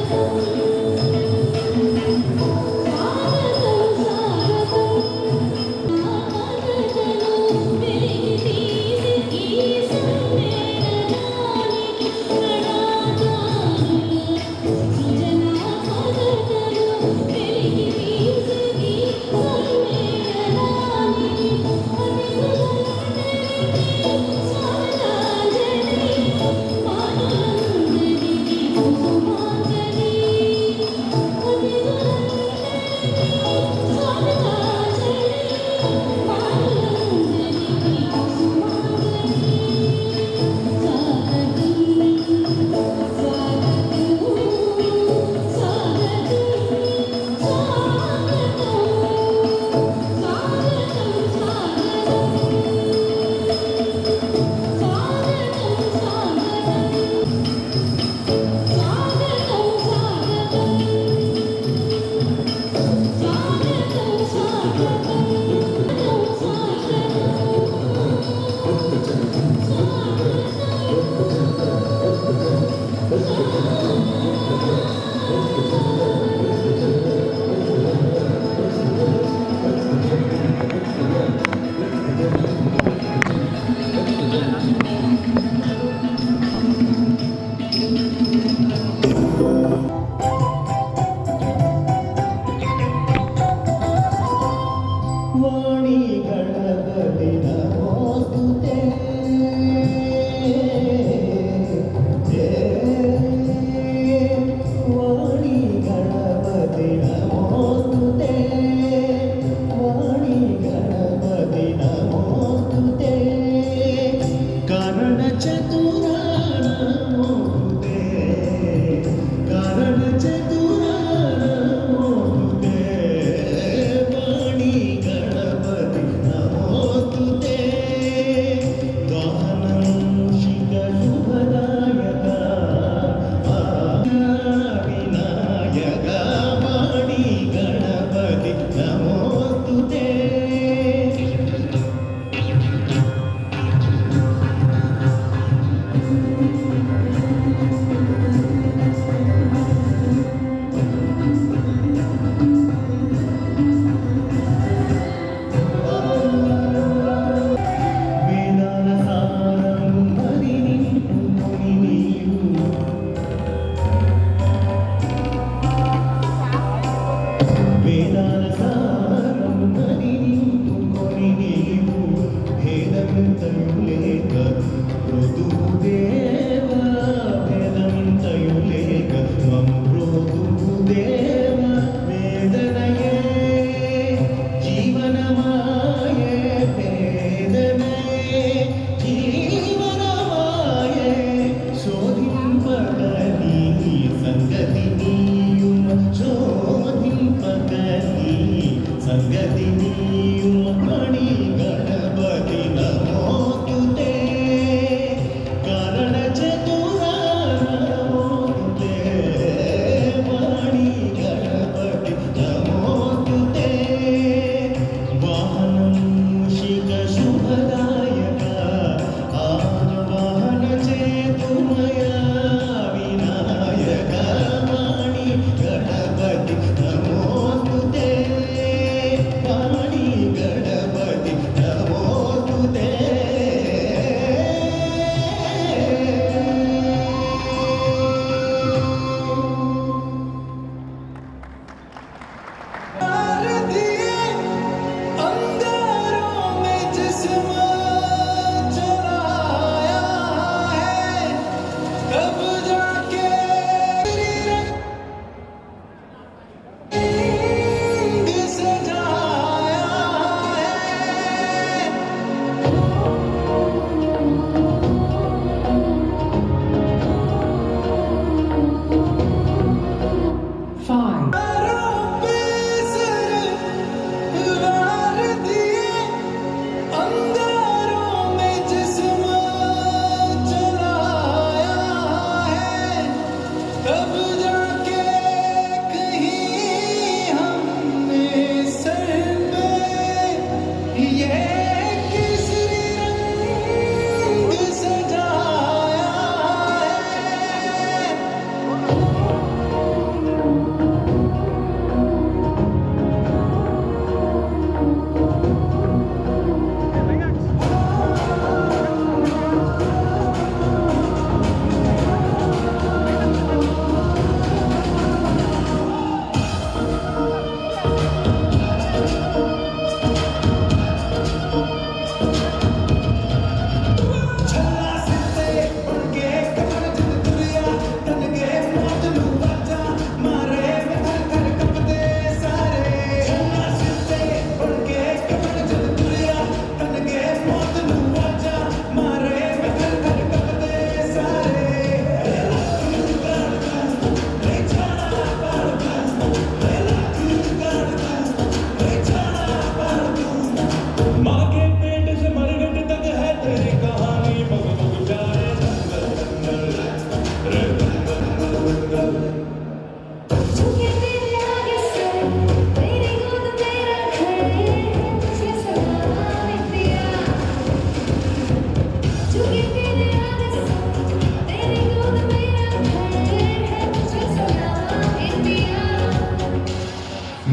Thank you.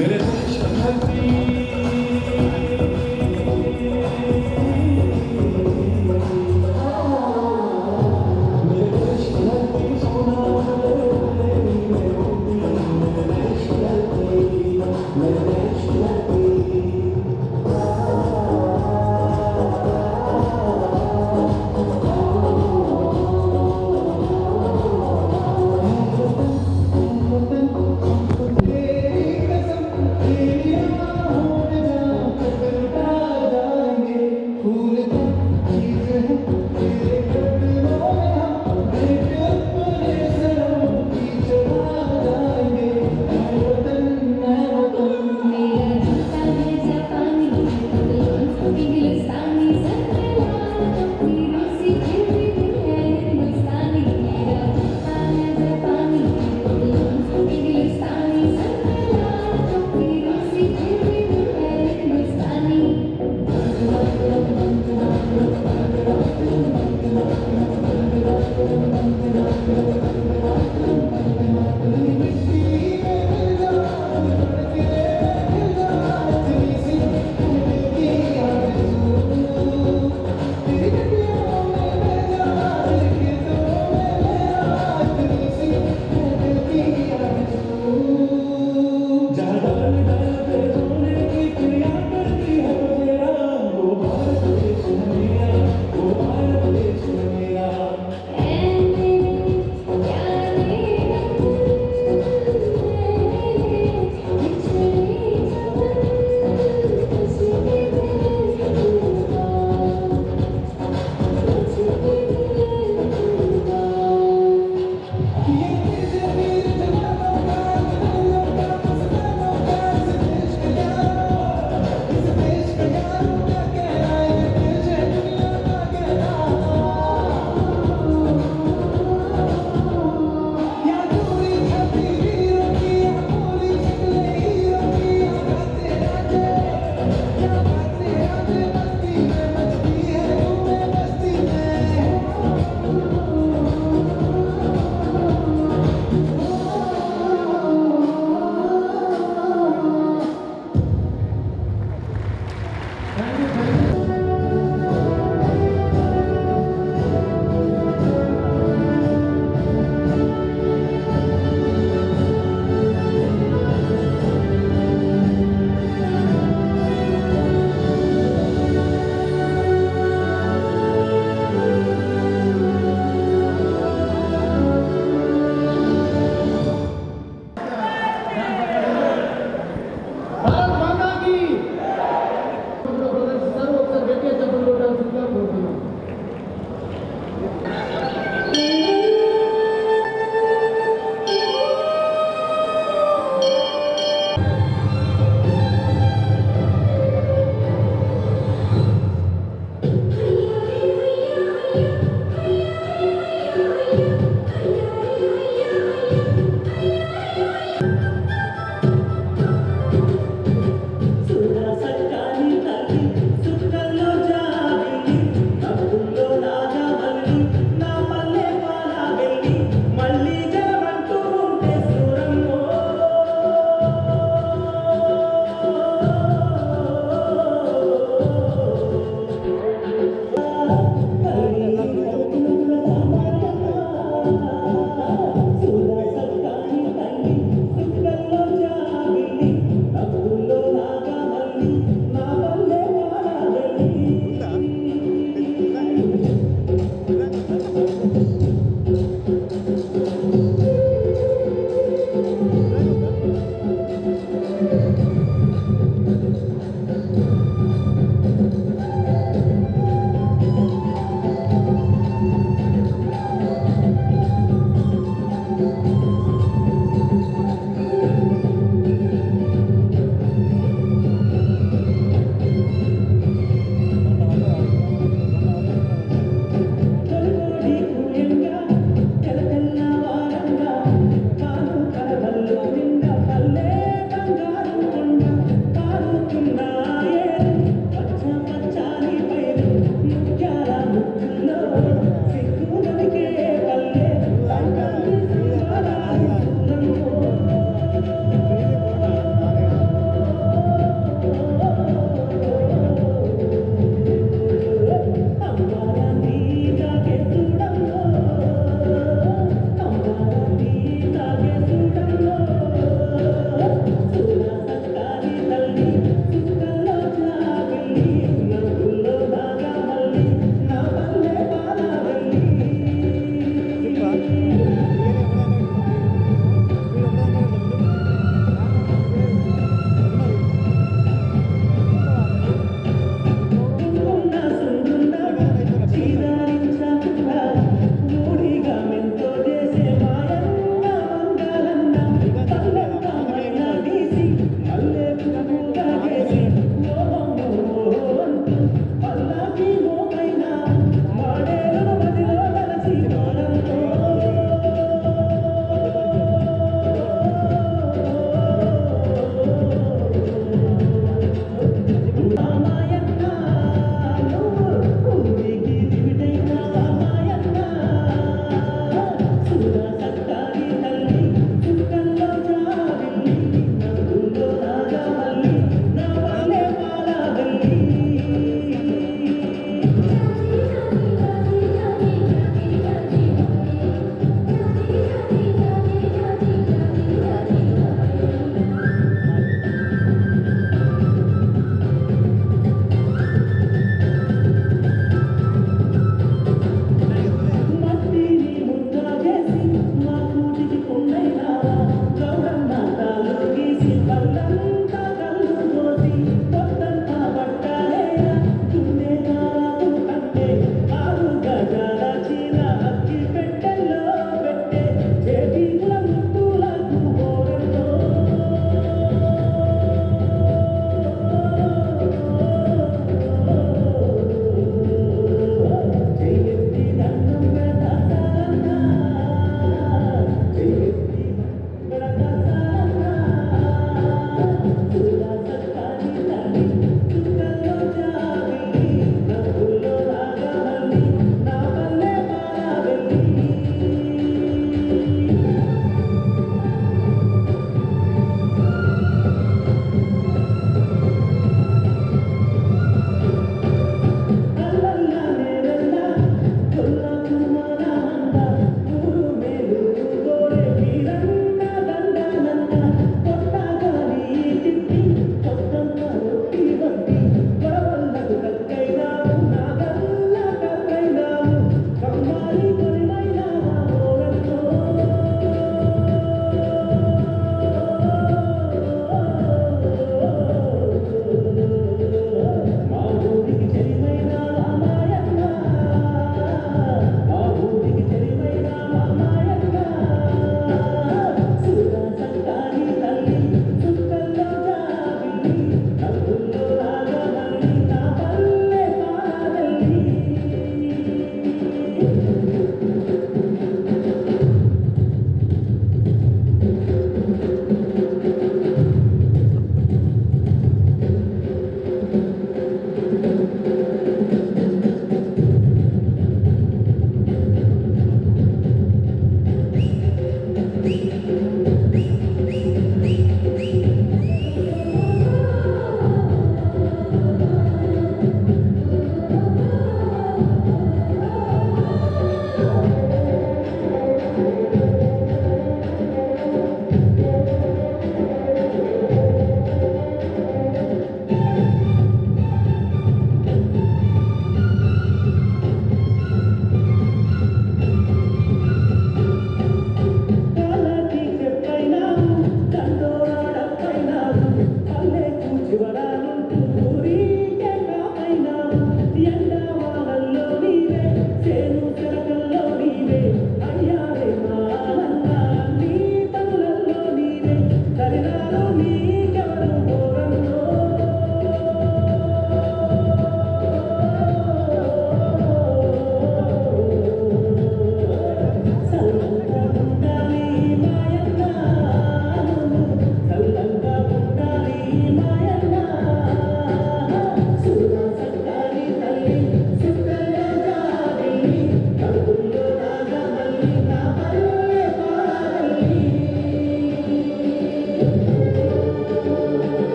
मेरे देश का धरती मेरे देश का धरती सोना मेरे देश का धरती मेरे देश का धरती तेरी कसम तेरी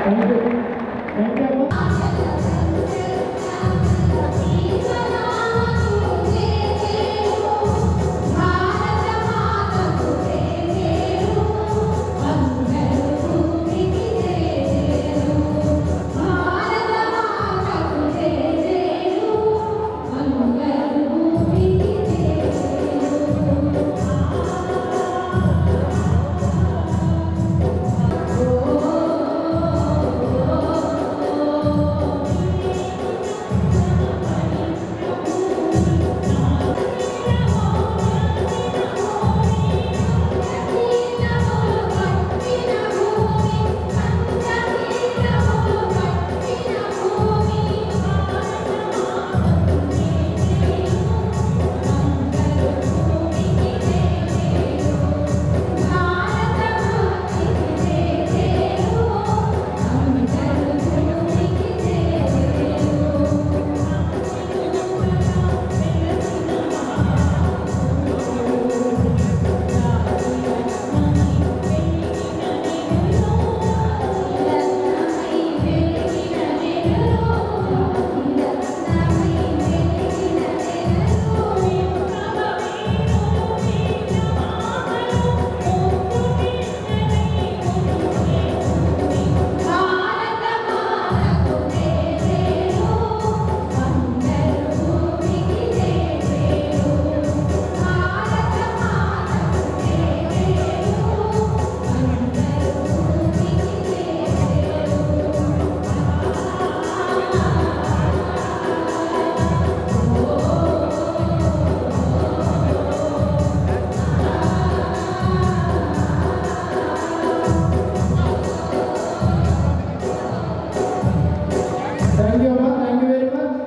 థ్యాంక్ యూ అమ్మా థ్యాంక్ యూ వెరీ మచ్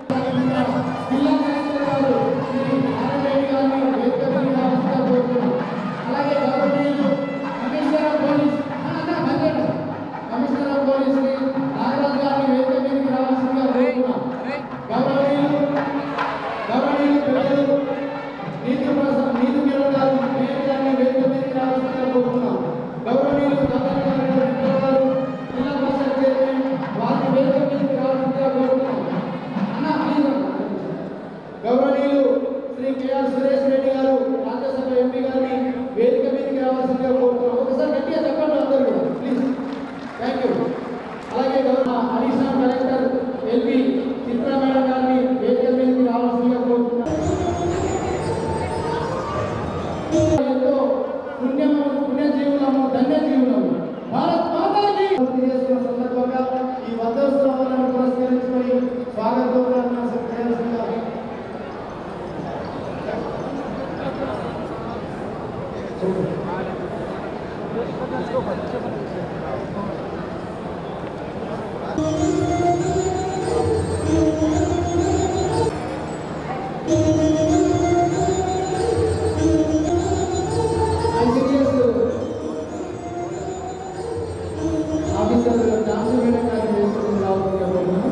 జిల్లా కలెక్టర్ గారు శ్రీ నారాయణ గారిని వేదిక మీద రావాల్సిందిగా కోరుతున్నాం. అలాగే గౌరవనీయులు కమిషనర్ ఆఫ్ పోలీస్ ఆ, అన్న, బంద్ commissioner of police Shri Nagaraju గారిని వేదిక మీదకి రావాల్సిందిగా కోరుతున్నాం గౌరవనీయులు గౌరవనీయులు పెద్దలు నీతి ప్రసాద్ నీతి కిరణ్ గారు మేయర్ గారిని వేదిక మీదకి రావాల్సిందిగా కోరుతున్నాం గౌరవనీయులు గంగాధర్ రెడ్డి గారు జిల్లా పరిషత్ చైర్మన్ వారిని వేదిక మీదకి రావాల్సిందిగా కోరుతున్నాం అన్న ప్లీజ్ అన్న గౌరవనీయులు శ్రీ కేఆర్ సురేష్ రెడ్డి గారు రాజ్యసభ ఎంపీ గారిని వేదిక మీదకి రావాల్సిందిగా కోరుతున్నాం ఒకసారి గట్టిగా చెప్పండి అందరూ కూడా ప్లీజ్ థ్యాంక్ యూ అలాగే గౌరవ additional collector LP Chitra madam గారిని వేదిక మీదకి రావాల్సిందిగా కోరుతున్నాం ఎంతో పుణ్యము పుణ్యజీవులము ధన్యజీవులము భారత్ మాతాకి చేస్తున్న సందర్భంగా ఈ వద్దోత్సవాలను పురస్కరించుకొని స్వాగతం చేయాల్సిందిగా ఐసీడీఎస్ ఆఫీసర్ ఝాన్సీ మేడం గారిని వేసుకుని రావాలని కోరుతున్నాం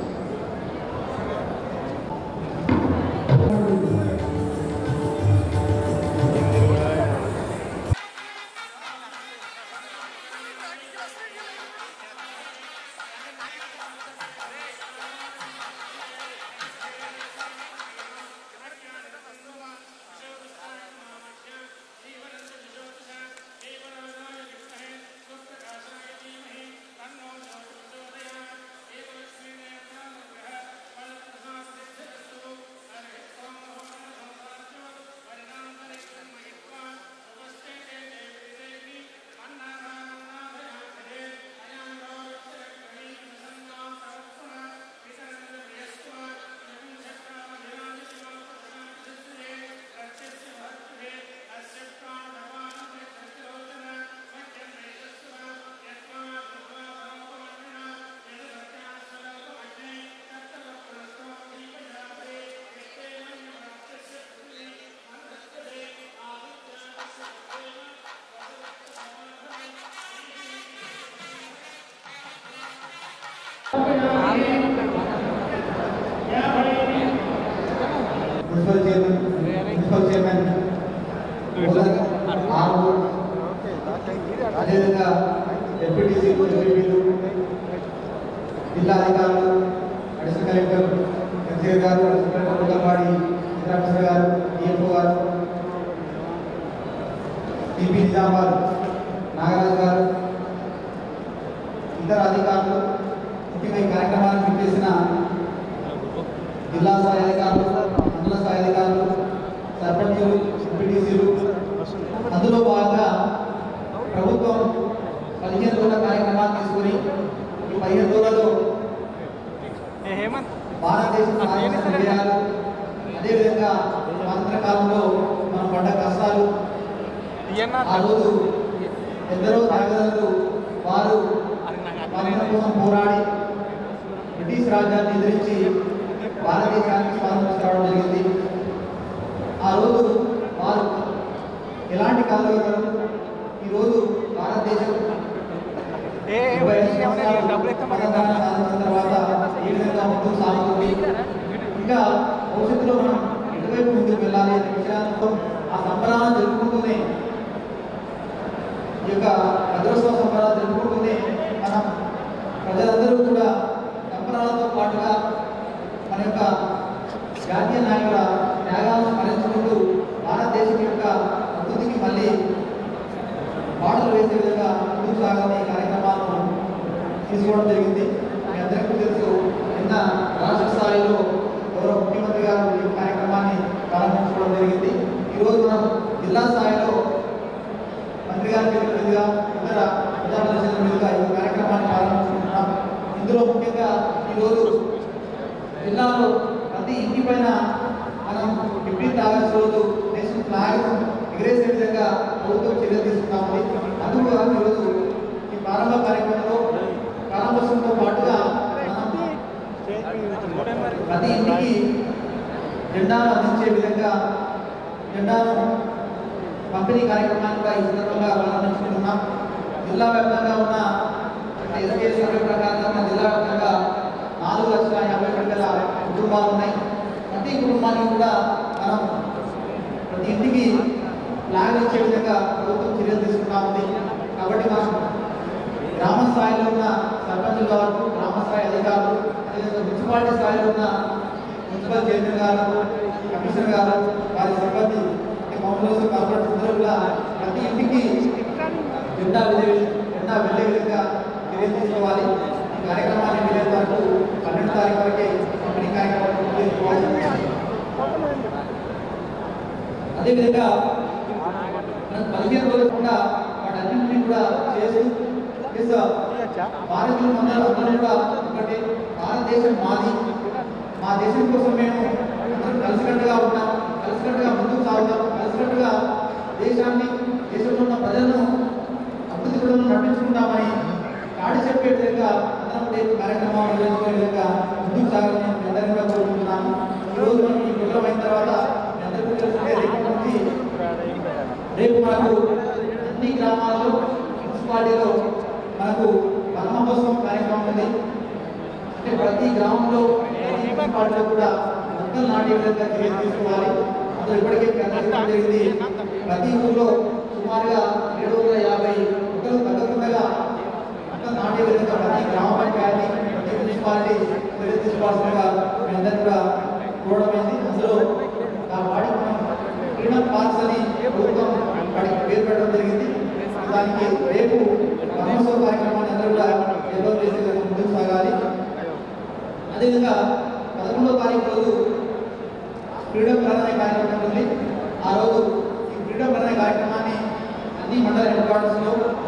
మున్సిపల్ చైర్మన్ మున్సిపల్ చైర్మన్ ఆరు అదేవిధంగా ఎంపీటీసీ ఎంపీలు జిల్లా అధికారులు అడిషనల్ కలెక్టర్ ఎన్సీఆర్ గారు అడిషనల్ కలెక్టర్ ముగ్గంవాడి ఇంద్రామిశ్ర గారు డిఎఫ్ఓ గారు టీపీ నిజామాబాద్ నాగరాజు గారు ఇతర అధికారులు ముఖ్యంగా ఈ కార్యక్రమానికి విచ్చేసిన జిల్లా స్థాయి అధికారులు మండల స్థాయి అధికారులు సర్పంచులు ఎంపీటీసీలు అందులో భాగంగా ప్రభుత్వం పదిహేను రోజుల కార్యక్రమాన్ని తీసుకుని ఈ పదిహేను రోజులలో భారతదేశ సాధించిన విజయాలు అదేవిధంగా స్వాతంత్ర కాలంలో మనం పడ్డ కష్టాలు ఆ రోజు ఎందరో త్యాగదారులు వారు స్వాతంత్రం కోసం పోరాడి బ్రిటిష్ రాజ్యాన్ని ఎదిరించి భారతదేశానికి స్వాతంత్రం తీసుకురావడం జరిగింది ఆ రోజు వారు ఎలాంటి కలగలరు ఈరోజు భారతదేశం డెబ్బై ఐదు సంవత్సరాలు స్వతంత్రాన్ని సాధించిన తర్వాత ఏ విధంగా ముందుకు సాగుతుంది ఇంకా భవిష్యత్తులో మనం ఎటువైపు ముందుకు వెళ్ళాలి అనే విషయాలతో ఆ సంబరాలను జరుపుకుంటూనే ఈ యొక్క భద్రోత్సవ సంబరాలు జరుపుకుంటూనే మనం ప్రజలందరూ కూడా సంబరాలతో పాటుగా మన యొక్క జాతీయ నాయకుల త్యాగాలను స్మరించుకుంటూ భారతదేశం యొక్క అభివృద్ధికి మళ్ళీ బాటలు వేసే విధంగా ముందుకు సాగాలని ఈ కార్యక్రమాలను తీసుకోవడం జరిగింది మీ అందరికీ తెలుసు నిన్న రాష్ట్ర స్థాయిలో గౌరవ ముఖ్యమంత్రి గారు ఈ కార్యక్రమాన్ని ప్రారంభించుకోవడం జరిగింది ఈరోజు మనం జిల్లా స్థాయిలో మంత్రి గారి చేతుల మీదుగా ఇతర ప్రజాప్రతినిధుల మీదుగా ఈ కార్యక్రమాన్ని ప్రారంభించుకుంటున్నాం ఇందులో ముఖ్యంగా ఈరోజు జిల్లాలో ప్రతి ఇంటి పైన మనం ఫిఫ్టీన్త్ ఆగస్ట్ రోజు నేషనల్ ఫ్లాగ్ ఎగరేసే విధంగా ప్రభుత్వం చర్యలు తీసుకున్నామని అందుకు గాను ఈరోజు ఈ ప్రారంభ కార్యక్రమంలో ప్రారంభోత్సవంతో పాటుగా మనం ప్రతి ఇంటికి జెండాను అందించే విధంగా జెండాను పంపిణీ కార్యక్రమాన్ని కూడా ఈ సందర్భంగా ప్రారంభించుకుంటున్నాం జిల్లా వ్యాప్తంగా ఉన్న ఎస్కే సర్వే ప్రకారంగా మన జిల్లా వ్యాప్తంగా నాలుగు లక్షల యాభై రెండు వేల కుటుంబాలు ఉన్నాయి ప్రతి కుటుంబానికి కూడా మనం ప్రతి ఇంటికి ఫ్లాగ్ ఇచ్చే విధంగా ప్రభుత్వం చర్యలు తీసుకుంటా ఉంది కాబట్టి మనం గ్రామ స్థాయిలో ఉన్న సర్పంచుల వరకు గ్రామ స్థాయి అధికారులు అదేవిధంగా మున్సిపాలిటీ స్థాయిలో ఉన్న మున్సిపల్ చైర్మన్ గారు కమిషనర్ గారు వారి సిబ్బంది అంటే కౌన్సిలర్స్ కార్పొరేట్ అందరూ కూడా ప్రతి ఇంటికి జెండా వెళ్ళే జెండా వెళ్ళే విధంగా చర్యలు తీసుకోవాలి ఈ కార్యక్రమాన్ని వెళ్ళే వరకు పన్నెండు తారీఖు వరకే పంపిణీ కార్యక్రమం పూర్తి చేసుకోవాలి అదేవిధంగా మనం పదిహేను రోజులు కూడా వాటన్నింటినీ కూడా చేస్తూ ప్లస్ భారతీయులు అందరూ అందరూ కూడా ఒకటి భారతదేశం మాది మా దేశం కోసం మేము అందరం కలిసికట్టుగా ఉంటాం కలిసికట్టుగా ముందుకు సాగుతాం కలిసికట్టుగా దేశాన్ని దేశంలో ఉన్న ప్రజలను అభివృద్ధి కూడా నడిపించుకుంటామని చాటి చెప్పే విధంగా అందరం రేపు కార్యక్రమాలు నిర్వహించుకునే విధంగా ముందుకు సాగాలని మీ అందరినీ కూడా కోరుకుంటున్నాను ఈరోజు మనం ఈ ప్రోగ్రాం అయిన తర్వాత మీ అందరికీ తెలిసిందే రేపు నుంచి రేపు మనకు అన్ని గ్రామాల్లో మున్సిపాలిటీలో మనకు వన మహోత్సవం కార్యక్రమం ఉంది అంటే ప్రతి గ్రామంలో ప్రతి మున్సిపాలిటీలో కూడా మొక్కలు నాటే విధంగా చర్యలు తీసుకోవాలి అందులో ఇప్పటికే ప్రకటించడం జరిగింది ప్రతి ఊర్లో సుమారుగా ఏడు వందల యాభై మొక్కలు తగ్గకుండా మొక్కలు నాటే విధంగా ప్రతి గ్రామ పంచాయతీ ప్రతి మున్సిపాలిటీ చర్యలు తీసుకోవాల్సిందిగా మీ అందరూ కూడా చూడమైంది అందులో ఆ వాడికి మనం ఫ్రీడమ్ పార్క్స్ అని ప్రభుత్వం వాడికి పేరు పెట్టడం జరిగింది దానికి రేపు బ్రహ్మోత్సవ కార్యక్రమాన్ని అందరూ కూడా ఏర్పాటు చేసే విధంగా ముందుకు సాగాలి అదేవిధంగా పదకొండవ తారీఖు రోజు ఫ్రీడమ్ రన్ అనే కార్యక్రమం ఉంది ఆ రోజు ఈ ఫ్రీడమ్ రన్ అనే కార్యక్రమాన్ని అన్ని మండల హెడ్ క్వార్టర్స్లో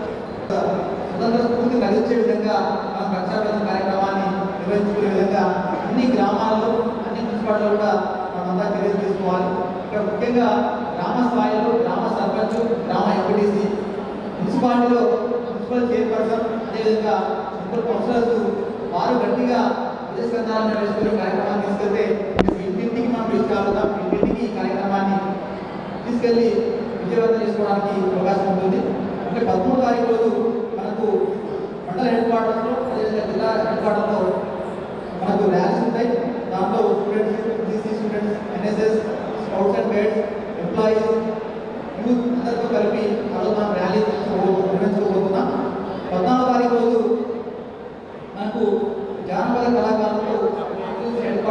స్వతంత్ర స్ఫూర్తి కలిగించే విధంగా మనం రక్షాబంధన కార్యక్రమాన్ని నిర్వహించుకునే విధంగా అన్ని గ్రామాల్లో అన్ని మున్సిపాలిటీలో కూడా మనమంతా చర్యలు తీసుకోవాలి ఇక్కడ ముఖ్యంగా గ్రామ స్థాయిలో గ్రామ సర్పంచ్ గ్రామ ఎంపీటీసీ మున్సిపాలిటీలో మున్సిపల్ చైర్పర్సన్ అదేవిధంగా మున్సిపల్ కౌన్సిలర్స్ వారు గట్టిగా విదేశకంధాలను వేసుకునే కార్యక్రమాన్ని తీసుకెళ్తే ఇంటింటికి మనం తీసుకెళ్తాం ఇంటింటికి ఈ కార్యక్రమాన్ని తీసుకెళ్లి విజయవంతం చేసుకోవడానికి అవకాశం ఉంటుంది అంటే పదమూడు తారీఖు రోజు మనకు మండల హెడ్ క్వార్టర్స్లో అదేవిధంగా జిల్లా హెడ్ క్వార్టర్లో మనకు ర్యాలీస్ ఉంటాయి దాంట్లో students BC students NSS scouts and guides employees youth అందరితో కలిపి ఆ రోజు మనం ర్యాలీ నిర్వహించుకోబోతున్నాం పద్నాలుగు తారీఖు రోజు మనకు జాన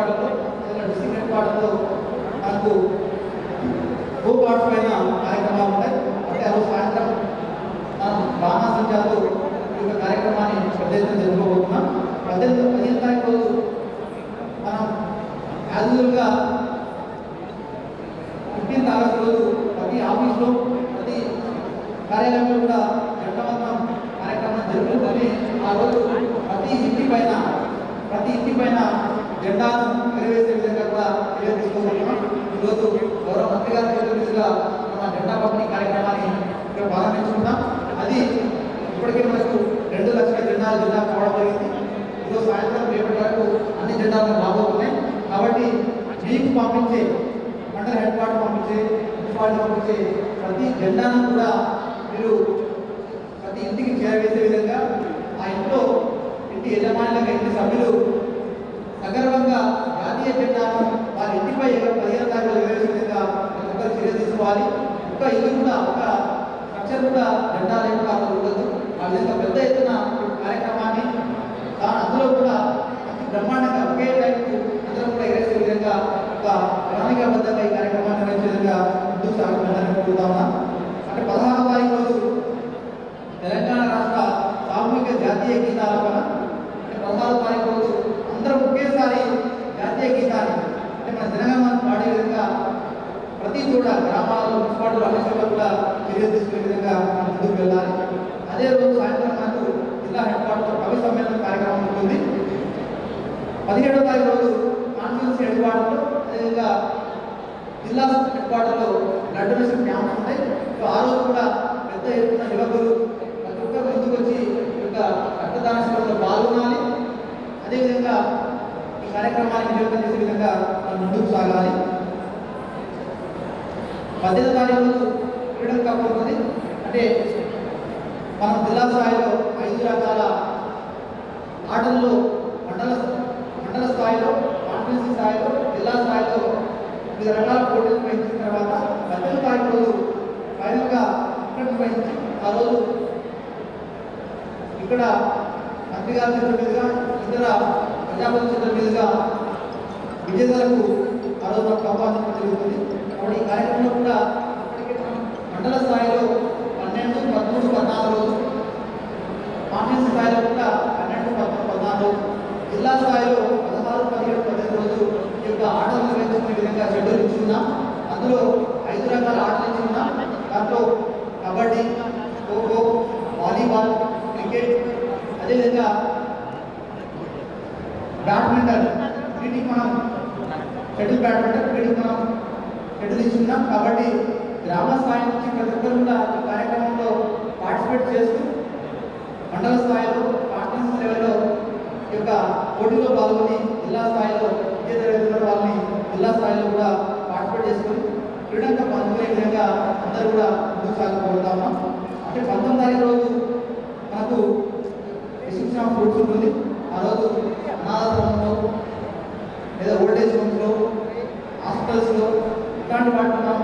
క్వార్టర్లో లేదా డిస్ట్రిక్ట్ హెడ్ క్వార్టర్లో మనకు గో కార్డ్స్ పైన కార్యక్రమాలు ఉంటాయి అంటే ఆ రోజు సాయంత్రం మనం బాణా సంచాలతో ఈ యొక్క కార్యక్రమాన్ని పెద్ద ఎత్తున జరుపుకోబోతున్నాం పద్దెనిమిది పదిహేను తారీఖు రోజు మనం యాజువల్గా ఫిఫ్టీన్త్ ఆగస్ట్ రోజు ప్రతి ఆఫీస్లో ప్రతి కార్యాలయంలో కూడా జంటవంతం కార్యక్రమం జరుగుతుందని ఆ రోజు ప్రతి ఇంటి పైన ప్రతి ఇంటి పైన జెండాను ఎగరవేసే విధంగా కూడా చర్యలు తీసుకోబోతున్నాం ఈరోజు గౌరవ మంత్రి గారి చేతుల మీదుగా మన జెండా పంపిణీ కార్యక్రమాన్ని ఇక్కడ ప్రారంభించుకుంటాం అది ఇప్పటికే మనకు రెండు లక్షల జెండాలు జిల్లా కావడం జరిగింది ఈరోజు సాయంత్రం రేపటి వరకు అన్ని జెండాలు రాబోతున్నాయి కాబట్టి మీకు పంపించే మండల హెడ్ క్వార్టర్ పంపించే మున్సిపాలిటీ పంపించే ప్రతి జెండాను కూడా మీరు ప్రతి ఇంటికి చేరవేసే విధంగా ఆ ఇంట్లో ఇంటి యజమానులకు ఇంటి సభ్యులు సగర్వంగా జాతీయ జెండాను వారి ఇంటిపై పదిహేను తారీఖులు ఎగరేసే విధంగా ప్రతి ఒక్కరు చర్య తీసుకోవాలి ఒక ఇల్లు కూడా ఒక స్ట్రక్చర్ కూడా జెండా లేకుండా అక్కడ ఉండదు ఆ విధంగా పెద్ద ఎత్తున కార్యక్రమాన్ని తా- అందులో కూడా మంచి బ్రహ్మాండంగా ఒకే టైంకు అందరం కూడా ఎగరేసే విధంగా ఒక ప్రణాళికాబద్ధంగా ఈ కార్యక్రమాన్ని నిర్వహించే విధంగా ముందుకు సాగుతుందని కోరుతా ఉన్నాం అంటే పదహారవ తారీఖు రోజు తెలంగాణ రాష్ట్ర సామూహిక జాతీయ గీతాలపన అంటే పదహారవ తారీఖు రోజు అందరం ఒకేసారి జాతీయ గీతాన్ని అంటే మన జనగణమన పాడే విధంగా ప్రతి చోట గ్రామాల్లో మున్సిపాలిటీలు అన్ని చోట్ల కూడా చర్యలు తీసుకునే విధంగా మనం ముందుకు వెళ్ళాలి అదే రోజు సాయంత్రం మనకు జిల్లా హెడ్ క్వార్టర్ కవి సమ్మేళనం కార్యక్రమం ఉంటుంది పదిహేడవ తారీఖు రోజు కాన్ఫరెన్స్ హెడ్ క్వార్టర్లో అదేవిధంగా జిల్లా హెడ్ క్వార్టర్లో బ్లడ్ డొనేషన్ క్యాంప్స్ ఉంటాయి సో ఆ రోజు కూడా పెద్ద ఎత్తున యువకులు ప్రతి ఒక్కరు ముందుకు వచ్చి ఈ యొక్క రక్తదాన శిబిరంలో పాల్గొనాలి అదేవిధంగా ఈ కార్యక్రమాన్ని వినియోగం చేసే విధంగా మనం ముందుకు సాగాలి పద్దెనిమిది తారీఖు రోజు ఫ్రీడమ్ కప్ ఉంటుంది అంటే మనం జిల్లా స్థాయిలో ఐదు రకాల ఆటల్లో మండల మండల స్థాయిలో కాన్ఫరెన్స్ స్థాయిలో జిల్లా స్థాయిలో వివిధ రకాల పోటీలు నిర్వహించిన తర్వాత పద్దెనిమిది తారీఖు రోజు ఫైనల్గా ఇక్కడ నిర్వహించి ఆ రోజు ఇక్కడ మంత్రి గారి చేతుల మీదుగా ఇతర ప్రజాపతి చేతుల మీదుగా విజేతలకు ఆ రోజు మనకు సంపాదించడం జరుగుతుంది కాబట్టి ఈ కార్యక్రమంలో కూడా ఇప్పటికే మనం మండల స్థాయిలో పన్నెండు పదమూడు పద్నాలుగు రోజు కాన్ఫరెన్స్ స్థాయిలో కూడా పన్నెండు పదమూడు పద్నాలుగు జిల్లా స్థాయిలో పదహారు పదిహేడు పద్దెనిమిది రోజు ఈ యొక్క ఆటలు నిర్వహించుకునే విధంగా షెడ్యూల్ ఇచ్చుకున్నాం అందులో ఐదు రకాల ఆటలు ఇచ్చుకున్నాం దాంట్లో కబడ్డీ ఖోఖో వాలీబాల్ క్రికెట్ అదేవిధంగా బ్యాడ్మింటన్ వీటికి మనం షటిల్ బ్యాడ్మింటన్ వీటికి మనం షటిల్ ఇచ్చుకున్నాం కాబట్టి గ్రామ స్థాయి నుంచి ప్రతి ఒక్కరు కూడా ఈ కార్యక్రమంలో పార్టిసిపేట్ చేస్తూ మండల స్థాయిలో కాన్ఫరెన్స్ లెవెల్లో ఈ యొక్క పోటీలో పాల్గొని జిల్లా స్థాయిలో విజయ జరుగుతున్న వాళ్ళని జిల్లా స్థాయిలో కూడా పార్టిసిపేట్ చేసుకొని క్రీడంగా పాల్గొనే విధంగా అందరూ కూడా ముందుకు సాగుకోబోతా ఉన్నాం అంటే పంతొమ్మిది తారీఖు రోజు మనకు డిస్క్రిప్షన్ ఆఫ్ ఫ్రూట్స్ ఉంటుంది ఆ రోజు అనాథాశ్రమంలో లేదా ఓల్డేజ్ హోమ్స్లో హాస్పిటల్స్లో ఇట్లాంటి వాటిలో మనం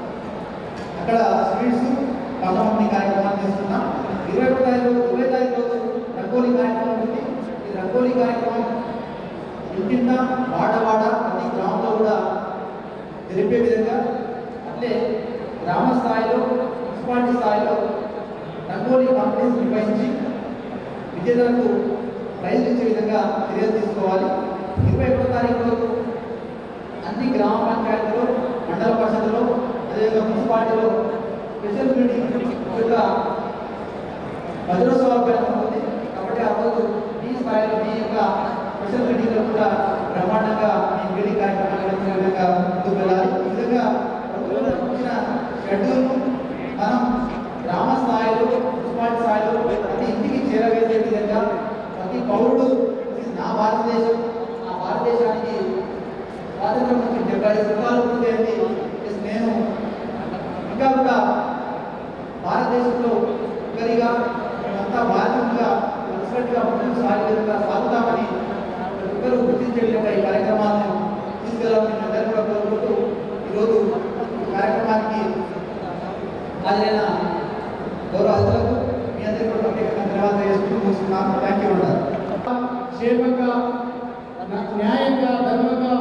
అక్కడ స్వీట్స్ పంతొమ్మిది కార్యక్రమాలు చేస్తున్నాం ఇరవై ఒకటి తారీఖు ఇరవై తారీఖు రోజు రంగోలీ కార్యక్రమం ఉంటుంది ఈ రంగోలీ కార్యక్రమం ఇంటింట వాడ వాడ ప్రతి గ్రామంలో కూడా జరిపే విధంగా అట్లే గ్రామ స్థాయిలో మున్సిపాలిటీ స్థాయిలో రంగోలీ కాంపిటీషన్ నిర్వహించి విజేతలకు ప్రైజ్ ఇచ్చే విధంగా చర్యలు తీసుకోవాలి ఇరవై ఒకటో తారీఖు రోజు అన్ని గ్రామ పంచాయతీలో మండల పరిషత్లో అదేవిధంగా మున్సిపాలిటీలో స్పెషల్ మీటింగ్ యొక్క వజ్రోత్సవాల పైన ఉంటుంది కాబట్టి ఆ రోజు మీ స్థాయిలో మీ యొక్క స్పెషల్ మీటింగ్లో కూడా బ్రహ్మాండంగా మీ మీటింగ్ కార్యక్రమాలు నిర్వహించే విధంగా ముందుకు వెళ్ళాలి ఈ విధంగా ప్రభుత్వం ఇచ్చిన షెడ్యూల్ను మనం గ్రామ స్థాయిలో మున్సిపాలిటీ స్థాయిలో ప్రతి ఇంటికి చేరవేసే విధంగా ప్రతి పౌరుడు ఇది నా భారతదేశం నా భారతదేశానికి స్వాతంత్రం నుంచి డెబ్బై ఐదు సంవత్సరాలు పూర్తయింది ఎస్ నేను ఇంకా కూడా భారతదేశంలో ఒకరిగా మేమంతా భారతీయులుగా కలిసికట్టుగా ముందుకు సాగే విధంగా సాగుతామని ప్రతి ఒక్కరూ గుర్తించే విధంగా ఈ కార్యక్రమాలను తీసుకెళ్ళాలని మీ అందరూ కూడా కోరుకుంటూ ఈరోజు ఈ కార్యక్రమానికి హాజరైన గౌరవ అతిథులకు మీ అందరికీ కూడా ప్రత్యేకంగా ధన్యవాదాలు చేసుకుంటూ ముగిస్తున్నాను థ్యాంక్ యూ అంటారు క్షేమంగా న్యాయంగా ధర్మంగా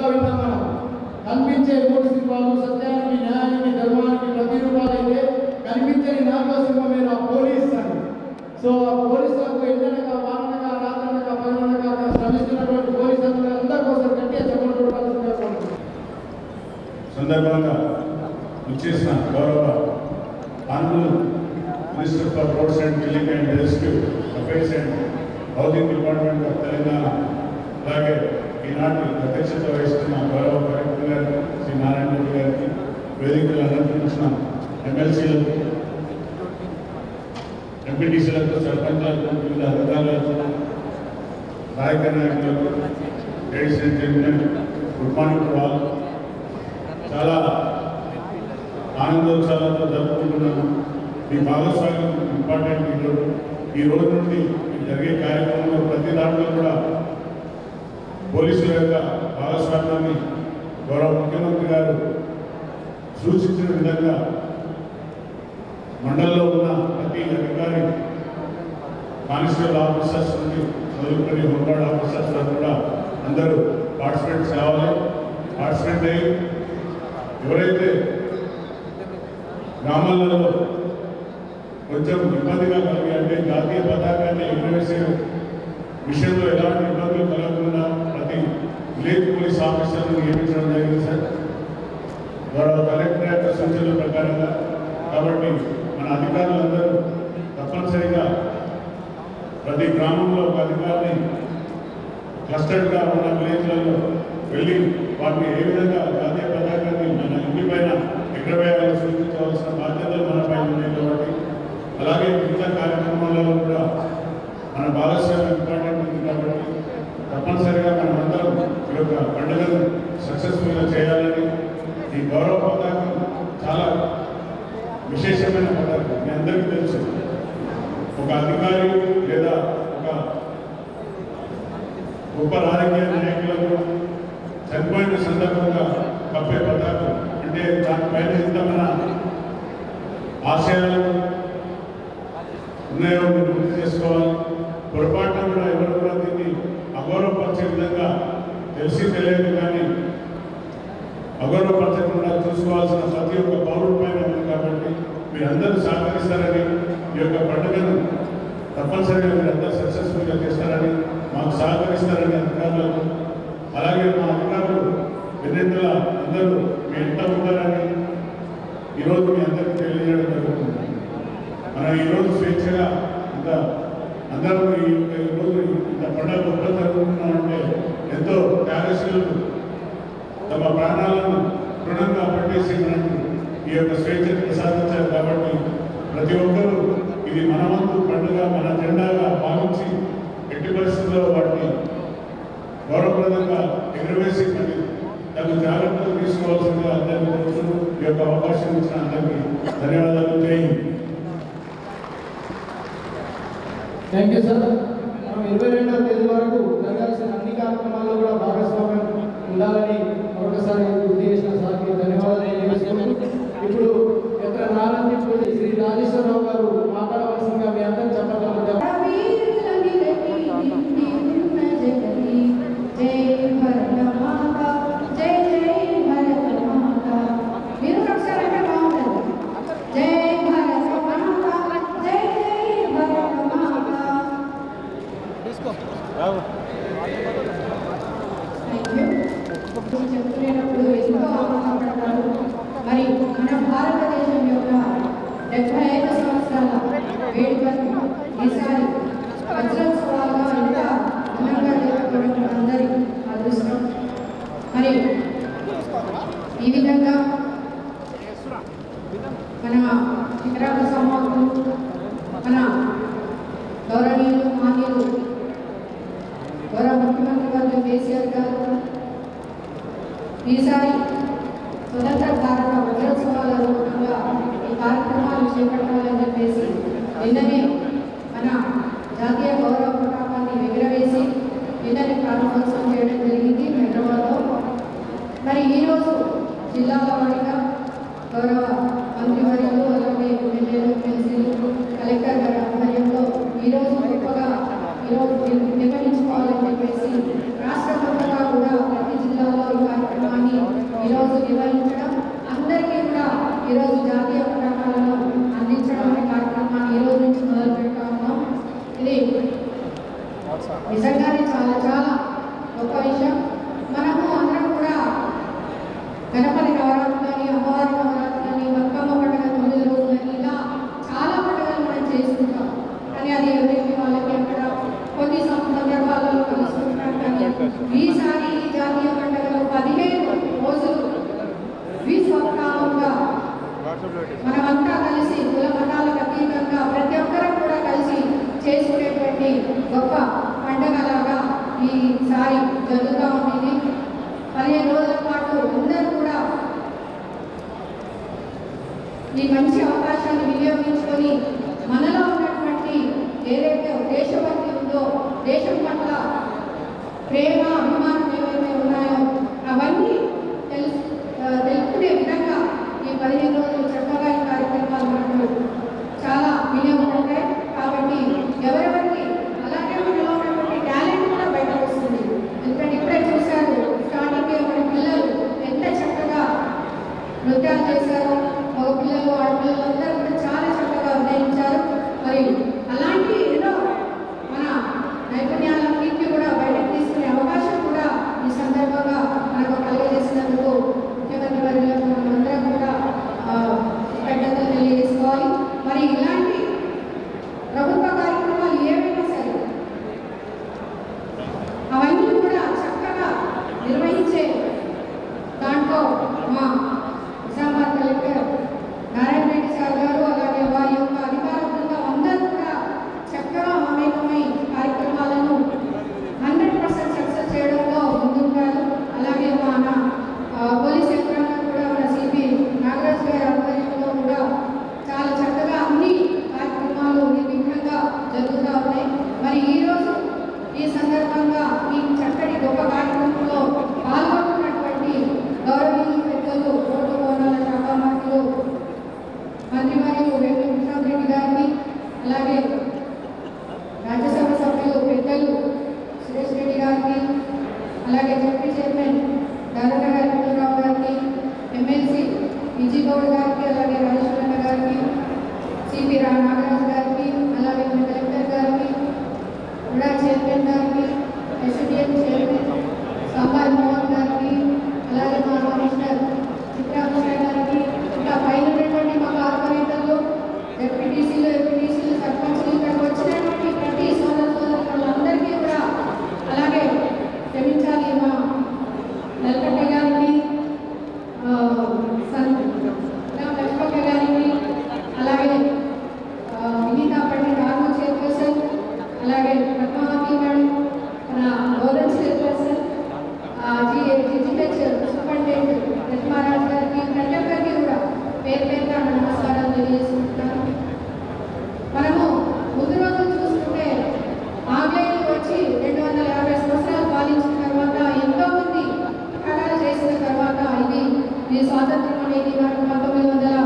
సినిమాలో విన్నాం మనం కనిపించే మూడు సింహాలు సత్యానికి న్యాయానికి ధర్మానికి ప్రతిరూపాలైతే కనిపించని నాలుగో సింహమైన పోలీస్ అని సో ఆ పోలీసులకు ఎండనక వాననక రాత్రనక పగలనక శ్రమిస్తున్నటువంటి పోలీసు అందరి కోసం గట్టిగా చెప్పడం చూడాల్సిందిగా కోరుతున్నాను. సందర్భంగా ఇచ్చేసిన గౌరవ honourable minister for roads and building and rescue affairs and housing department of Telangana అలాగే ఈనాటి అధ్యక్షత వహిస్తున్న గౌరవ కలెక్టర్ గారికి శ్రీ నారాయణ రెడ్డి గారికి వేదికలు అలంకరించిన ఎమ్మెల్సీలకు ఎంపీటీసీలకు సర్పంచ్లకు వివిధ అధికారులకు నాయక నాయకులకు ladies and gentlemen good morning to all చాలా ఆనందోత్సవాలతో జరుపుకుంటున్నాను మీ భాగస్వామ్యం ఇంపార్టెంట్ ఈరోజు ఈ రోజు నుండి జరిగే కార్యక్రమంలో ప్రతి దాంట్లో కూడా పోలీసుల యొక్క భాగస్వామ్యాన్ని గౌరవ ముఖ్యమంత్రి గారు సూచించిన విధంగా మండలంలో ఉన్న ప్రతి అధికారి కానిస్టేబుల్ ఆఫీసర్స్ నుండి మొదలుకొని హోంగార్డ్ ఆఫీసర్స్ వరకు కూడా అందరూ పార్టిసిపేట్ కావాలి పార్టిసిపేట్ అయ్యి ఎవరైతే గ్రామాలలో కొంచెం ఇబ్బందిగా కలిగి అంటే జాతీయ పతాకాన్ని ఎగురవేసే విషయంలో ఎలాంటి ఇబ్బందులు కలగకుండా ప్రతి విలేజ్ పోలీస్ ఆఫీసర్ను నియమించడం జరిగింది సార్ గౌరవ కలెక్టర్ యొక్క సూచనల ప్రకారంగా కాబట్టి మన అధికారులందరూ తప్పనిసరిగా ప్రతి గ్రామంలో ఒక అధికారిని క్లస్టర్డ్గా ఉన్న విలేజ్లలో వెళ్ళి వాటిని ఏ విధంగా జాతీయ పతాకాన్ని మన ఇంటి పైన ఎగరవేయాలో సూచించవలసిన బాధ్యతలు మనపై ఉన్నాయి కాబట్టి అలాగే మిగతా కార్యక్రమాలలో కూడా మన భాగస్వామ్యం ఇంపార్టెంట్ ఉంది కాబట్టి తప్పనిసరిగా మనమందరం ఈ యొక్క పండుగను సక్సెస్ఫుల్గా చేయాలని ఈ గౌరవ పతాకం చాలా విశేషమైన పతాకం మీ అందరికీ తెలుసు ఒక అధికారి లేదా ఒక గొప్ప రాజకీయ నాయకులకు చనిపోయిన సందర్భంగా కప్పే పతాకం అంటే దానిపైన ఎంత మన ఆశయాలు ఉన్నాయో మీరు గుర్తు చేసుకోవాలి పొరపాటున కూడా ఎవరు కూడా దీన్ని అగౌరవపరిచే విధంగా తెలిసి తెలియదు కానీ అగౌరవపరచకుండా చూసుకోవాల్సిన ప్రతి ఒక్క పౌరుడి పైన ఉంది కాబట్టి మీరందరూ సహకరిస్తారని ఈ యొక్క పండుగను తప్పనిసరిగా మీరందరూ సక్సెస్ఫుల్గా చేస్తారని మాకు సహకరిస్తారని అధికారులకు అలాగే మా అధికారులు ఎన్నెందుల అందరూ మీ ఎంత ఉంటారని ఈరోజు మీ అందరికీ తెలియజేయడం జరుగుతుంది మనం ఈరోజు స్వేచ్ఛగా ఇంత అందరూ ఈ యొక్క ఈరోజు ఇంత పండుగ గొప్ప జరుగుతున్నామంటే ఎంతో త్యాగశీలు తమ ప్రాణాలను రుణంగా పట్టేసి మనకు ఈ యొక్క స్వేచ్ఛను ప్రసాదించారు కాబట్టి ప్రతి ఒక్కరూ ఇది మన వంతు పండుగ మన జెండాగా భావించి ఎట్టి పరిస్థితుల్లో వాటిని గౌరవప్రదంగా ఎగురవేసి మరి తగు జాగ్రత్తలు తీసుకోవాల్సిందిగా అందరికీ కోరుతూ ఈ యొక్క అవకాశం ఇచ్చిన అందరికీ ధన్యవాదాలు జై హింద్ థ్యాంక్ యూ సార్ మనం ఇరవై రెండవ తేదీ వరకు జరగాల్సిన అన్ని కార్యక్రమాల్లో కూడా భాగస్వామ్యం ఉండాలని మరొకసారి గుర్తు చేసిన సార్కి ధన్యవాదాలు తెలియజేసుకుంటూ ఇప్పుడు ఎక్కడ నారాయణ శ్రీ రాజేశ్వరరావు గారు మాట్లాడవలసిందిగా మీ అందరూ చెప్పగలుగుతాం చెప్తున్నప్పుడు ఎంతో ఆనందపడతారు మరి మన భారతదేశం యొక్క డెబ్బై ఐదు సంవత్సరాల వేడుకను ఈసారి వజ్రోత్సవాలుగా ఎంత ఘనంగా జరుపుకోవడం అందరి అదృష్టం మరి ఈ విధంగా మన శిఖరాల సమాఖ్యలు మన గౌరవనీయులు మాన్యులు గౌరవ ముఖ్యమంత్రి గారు కేసీఆర్ గారు ఈసారి స్వతంత్ర భారత వజ్రోత్సవాల రూపంగా ఈ కార్యక్రమాలు చేపట్టాలని చెప్పేసి నిన్ననే మన జాతీయ గౌరవ పతాకాన్ని ఎగురవేసి నిన్ననే ప్రారంభోత్సవం చేయడం జరిగింది హైదరాబాద్లో మరి ఈరోజు జిల్లాల వారీగా గౌరవ మంత్రివర్యులు అలాగే ఎమ్మెల్యేలు ఎమ్మెల్సీలు కలెక్టర్ గారి ఆధ్వర్యంలో ఈరోజు గొప్పగా ఈరోజు నిర్వహించుకోవాలని చెప్పేసి రాష్ట్ర వ్యాప్తంగా కూడా ప్రతి జిల్లా జిల్లాలో ఈ కార్యక్రమాన్ని ఈరోజు నిర్వహించడం అందరికీ కూడా ఈరోజు జాతీయ పతాకాలను అందించడం అనే కార్యక్రమాన్ని ఈ రోజు నుంచి మొదలు పెడతా ఉన్నాం ఇది నిజంగానే చాలా చాలా గొప్ప విషయం మనము అందరం కూడా గణపతి నవరాత్రి అని అమ్మవారి నవరాత్రి అని బతుకమ్మ పండుగ తొమ్మిది రోజులని ఇలా చాలా పండుగలు మనం చేసుకుంటాం కానీ అది ఎవరికి వాళ్ళకి అక్కడ కొన్ని సం- సందర్భాలలో కలుసుకుంటాం కానీ ఈసారి ఈ జాతీయ పండుగలో పదిహేను రోజులు విస్వక్రామంగా మనమంతా కలిసి కుల మతాలకు అతీతంగా ప్రతి ఒక్కరం కూడా కలిసి చేసుకునేటువంటి గొప్ప పండగలాగా ఈసారి జరుగుతూ ఉంది పదిహేను రోజుల పాటు అందరూ కూడా ఈ మంచి అవకాశాన్ని వినియోగించుకొని మనలో ఉన్నటువంటి ఏదైతే దేశభక్తి ఉందో దేశం పట్ల ప్రేమ అభిమానం ఏవైతే ఉన్నాయో అవన్నీ తెలుసు ఆ, తెలుపుకునే విధంగా ఈ పదిహేను రోజులు చక్కగా ఈ కార్యక్రమాలు మనకు చాలా వినియోగపడతాయి కాబట్టి ఎవరెవరికి అలాగే మనలో ఉన్నటువంటి టాలెంట్ కూడా బయటకు వస్తుంది ఎందుకంటే ఇప్పుడే చూశారు స్టార్టింగ్ మన పిల్లలు ఎంత చక్కగా నృత్యాలు చేశారు మగ పిల్లలు ఆడపిల్లలు అందరూ కూడా చాలా చక్కగా అభినయించారు మరి అలాంటి ఎన్నో మన నైపుణ్యాలన్నింటినీ కూడా బయటకు తీసుకునే అవకాశం కూడా ఈ సందర్భంగా మనకు కలుగజేసినందుకు ముఖ్యమంత్రి వర్యులకు మనమందరం కూడా ఆ, కృతజ్ఞతలు తెలియజేసుకోవాలి మరి ఇలాంటి ప్రభుత్వ కార్యక్రమాలు ఏవైనా సరే అవన్నీ కూడా చక్కగా నిర్వహించే దాంట్లో మా నిజామాబాద్ కలెక్టర్ నారాయణ రెడ్డి సార్ గారు అలాగే వారి యొక్క అధికార బృందం అందరూ కూడా చక్కగా మమేకమై కార్యక్రమాలను హండ్రెడ్ పర్సెంట్ సక్సెస్ చేయడంలో ముందుంటారు అలాగే మన ఆ, పోలీస్ యంత్రాంగం కూడా మన సిపి నాగరాజ్ గారి ఆధ్వర్యంలో కూడా చాలా చక్కగా అన్ని కార్యక్రమాలు నిర్విఘ్నంగా జరుగుతూ ఉన్నాయి మరి ఈరోజు ఈ సందర్భంగా ఈ చక్కటి గొప్ప కార్యక్రమంలో పాల్గొంటున్నటువంటి గౌరవనీయ పెద్దలు రోడ్డు భవనాల శాఖ మంత్రులు మంత్రి మరియు వేణు విశ్రాంత్ రెడ్డి గారిని అలాగే రాజ్యసభ సభ్యులు పెద్దలు సురేష్ రెడ్డి గారికి అలాగే జడ్పీ చైర్మన్ దాదాపు గారి వెంకటరావు గారికి ఎమ్మెల్సీ విజయ్ గౌడ్ గారికి అలాగే రాజేశ్వరన్న గారికి సిపి రా నాగరాజు గారికి అలాగే మన కలెక్టర్ గారికి కూడా చైర్మన్ గారికి ఎస్డిఎం చైర్మన్ సాంబార్ మోహన్ గారికి అలాగే మా కమిషనర్ చిత్రాకృష్ణ గారికి ఇంకా పైన ఉన్నటువంటి మా కార్పొరేటర్లు డెప్యూటీసీలు ఎంపీటీసీలు సర్పంచ్లు ఇక్కడికి వచ్చినటువంటి ప్రతి సోదర సోదరులందరికీ కూడా అలాగే క్షమించాలి మా నల్కట్ట గారికి ఆ, సన్ లక్ష్మక్క గారికి అలాగే ఆ, వినీతా పండిట్ రాము చైర్పర్సన్ అలాగే పద్మావతి మేడం మన గౌరవ్ చైర్పర్సన్ జిహెచ్ సూపరింటెండెంట్ రత్మారాజ్ గారికి ప్రతి ఒక్కరికి కూడా పేరు పేరుగా నమస్కారాలు తెలియజేసుకుంటున్నాను మనము ముందు రోజులు చూసుకుంటే ఆంగ్లేయులు వచ్చి రెండు వందల యాభై సంవత్సరాలు పాలించిన తర్వాత ఎంతో మంది త్యాగాలు చేసిన తర్వాత ఇది ఈ స్వాతంత్రం అనేది మనకు పంతొమ్మిది వందల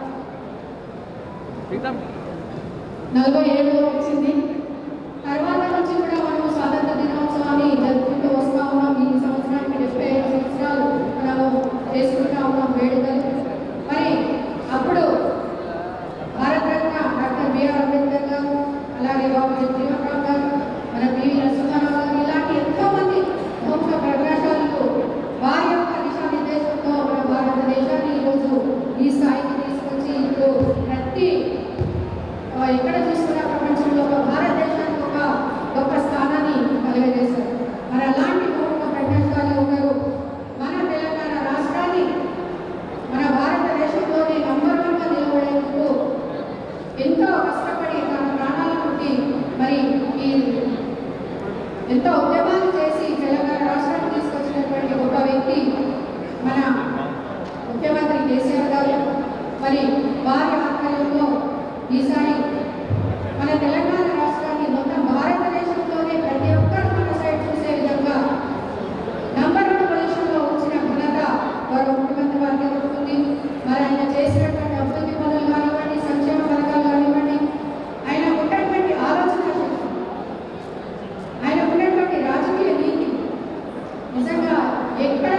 నలభై ఏడులో వచ్చింది తర్వాత నుంచి కూడా మనం స్వాతంత్ర దినోత్సవాన్ని జరుపుకుంటూ వస్తూ ఉన్నాం ఈ సంవత్సరానికి డెబ్బై ఐదు సంవత్సరాలు మనము చేసుకుంటా ఉన్నాం వేడుకలు మరి అప్పుడు భారతరత్న డాక్టర్ బిఆర్ అంబేద్కర్ గారు అలాగే బాబు జగజీవన్ గారు మన పివి నరసింహారావు గారు ఇలాంటి ఎంతో మంది ప్రముఖ ప్రకాశాలకు వారి యొక్క దిశానిర్దేశంతో మన భారతదేశాన్ని ఈరోజు ఈ స్థాయికి తీసుకొచ్చి ఇప్పుడు ప్రతి ఆ, ఎక్కడ చూసుకున్నా ప్రపంచంలో ఒక భారతదేశానికి ఒక గొప్ప స్థానాన్ని కలుగజేశారు మరి అలాంటి గొప్ప ప్రకాశాలు ఒకరు మన తెలంగాణ రాష్ట్రాన్ని మన భారతదేశంలోని నంబర్ వన్గా నిలబడేందుకు ఎంతో కష్టపడి తన ప్రాణాలను పెట్టి మరి ఈ ఎంతో ఉద్యమాలు చేసి తెలంగాణ రాష్ట్రాన్ని తీసుకొచ్చినటువంటి గొప్ప వ్యక్తి మన ముఖ్యమంత్రి కేసీఆర్ గారు మరి వారి ఆధ్వర్యంలో ఈసారి మన తెలంగాణ రాష్ట్రాన్ని మొత్తం భారతదేశంలోనే ప్రతి ఒక్కరు మన సైడ్ చూసే విధంగా నంబర్ వన్ పొజిషన్లో వచ్చిన ఘనత గౌరవ ముఖ్యమంత్రి వారికి దొరుకుతుంది మరి ఆయన చేసినటువంటి అభివృద్ధి పనులు కానివ్వండి సంక్షేమ పథకాలు కానివ్వండి ఆయన ఉన్నటువంటి ఆలోచన శక్తి ఆయన ఉన్నటువంటి రాజకీయ నీతి నిజంగా ఎక్కడ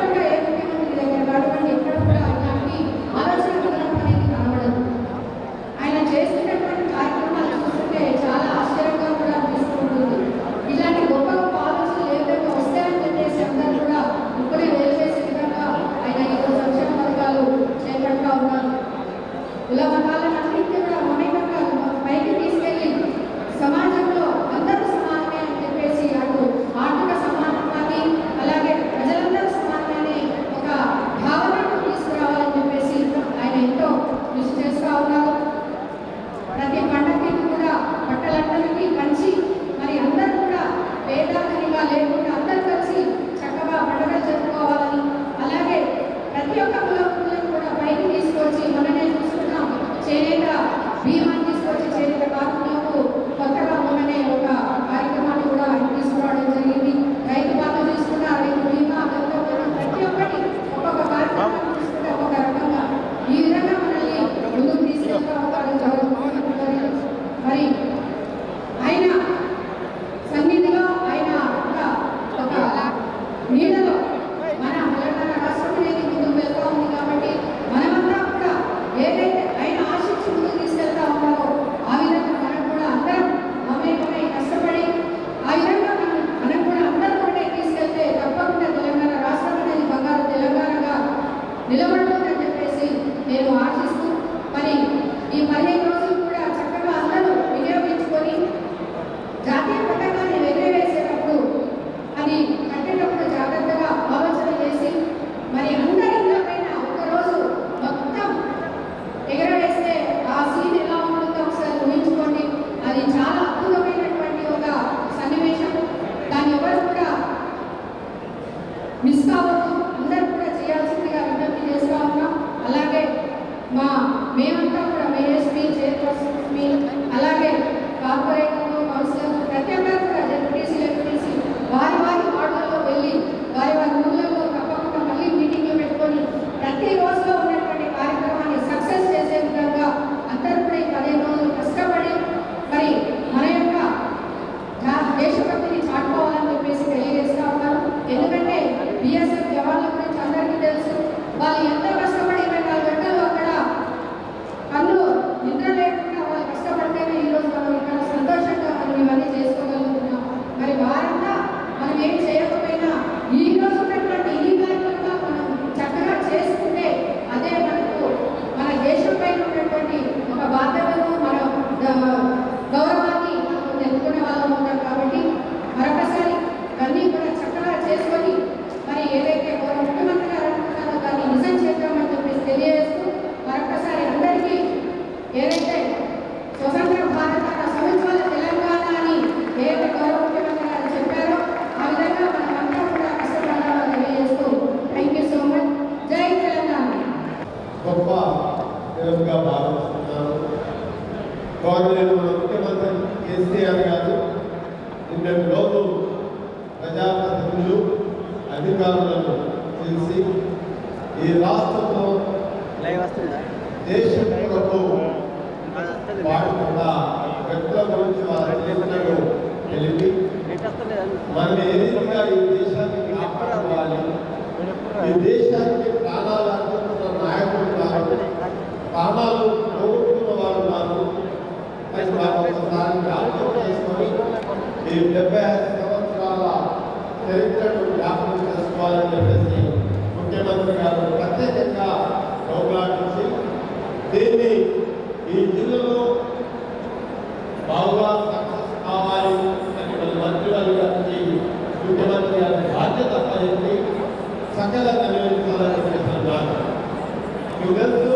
కేసీఆర్ గారు నిన్నటి రోజు ప్రజాప్రతినిధులు అధికారులను తెలిసి ఈ రాష్ట్రంలో దేశం కొరకు వాడుతున్న వ్యక్తుల గురించి వాళ్ళ చరిత్రను తెలిపి మనం ఏ రీతిగా ఈ దేశాన్ని కాపాడుకోవాలి ఈ దేశానికి ప్రాణాలు అర్పిస్తున్న నాయకులు ఉన్నారు ప్రాణాలు పోగొట్టుకున్న వారు ఉన్నారు మరి వారు ఒకసారి జ్ఞాపకం చేసుకొని ఈ డెబ్బై ఐదు సంవత్సరాల చరిత్రను జ్ఞాపకం చేసుకోవాలని చెప్పేసి ముఖ్యమంత్రి గారు ప్రత్యేకంగా ప్రోగ్రామించి దీన్ని ఈ జిల్లాలో బాగా సక్సెస్ కావాలి అని మన మంత్రివర్గ గారికి ముఖ్యమంత్రి గారి బాధ్యత అప్పగించి సకల నిర్వహించాలని చెప్పేస్తున్నారు మీకు తెలుసు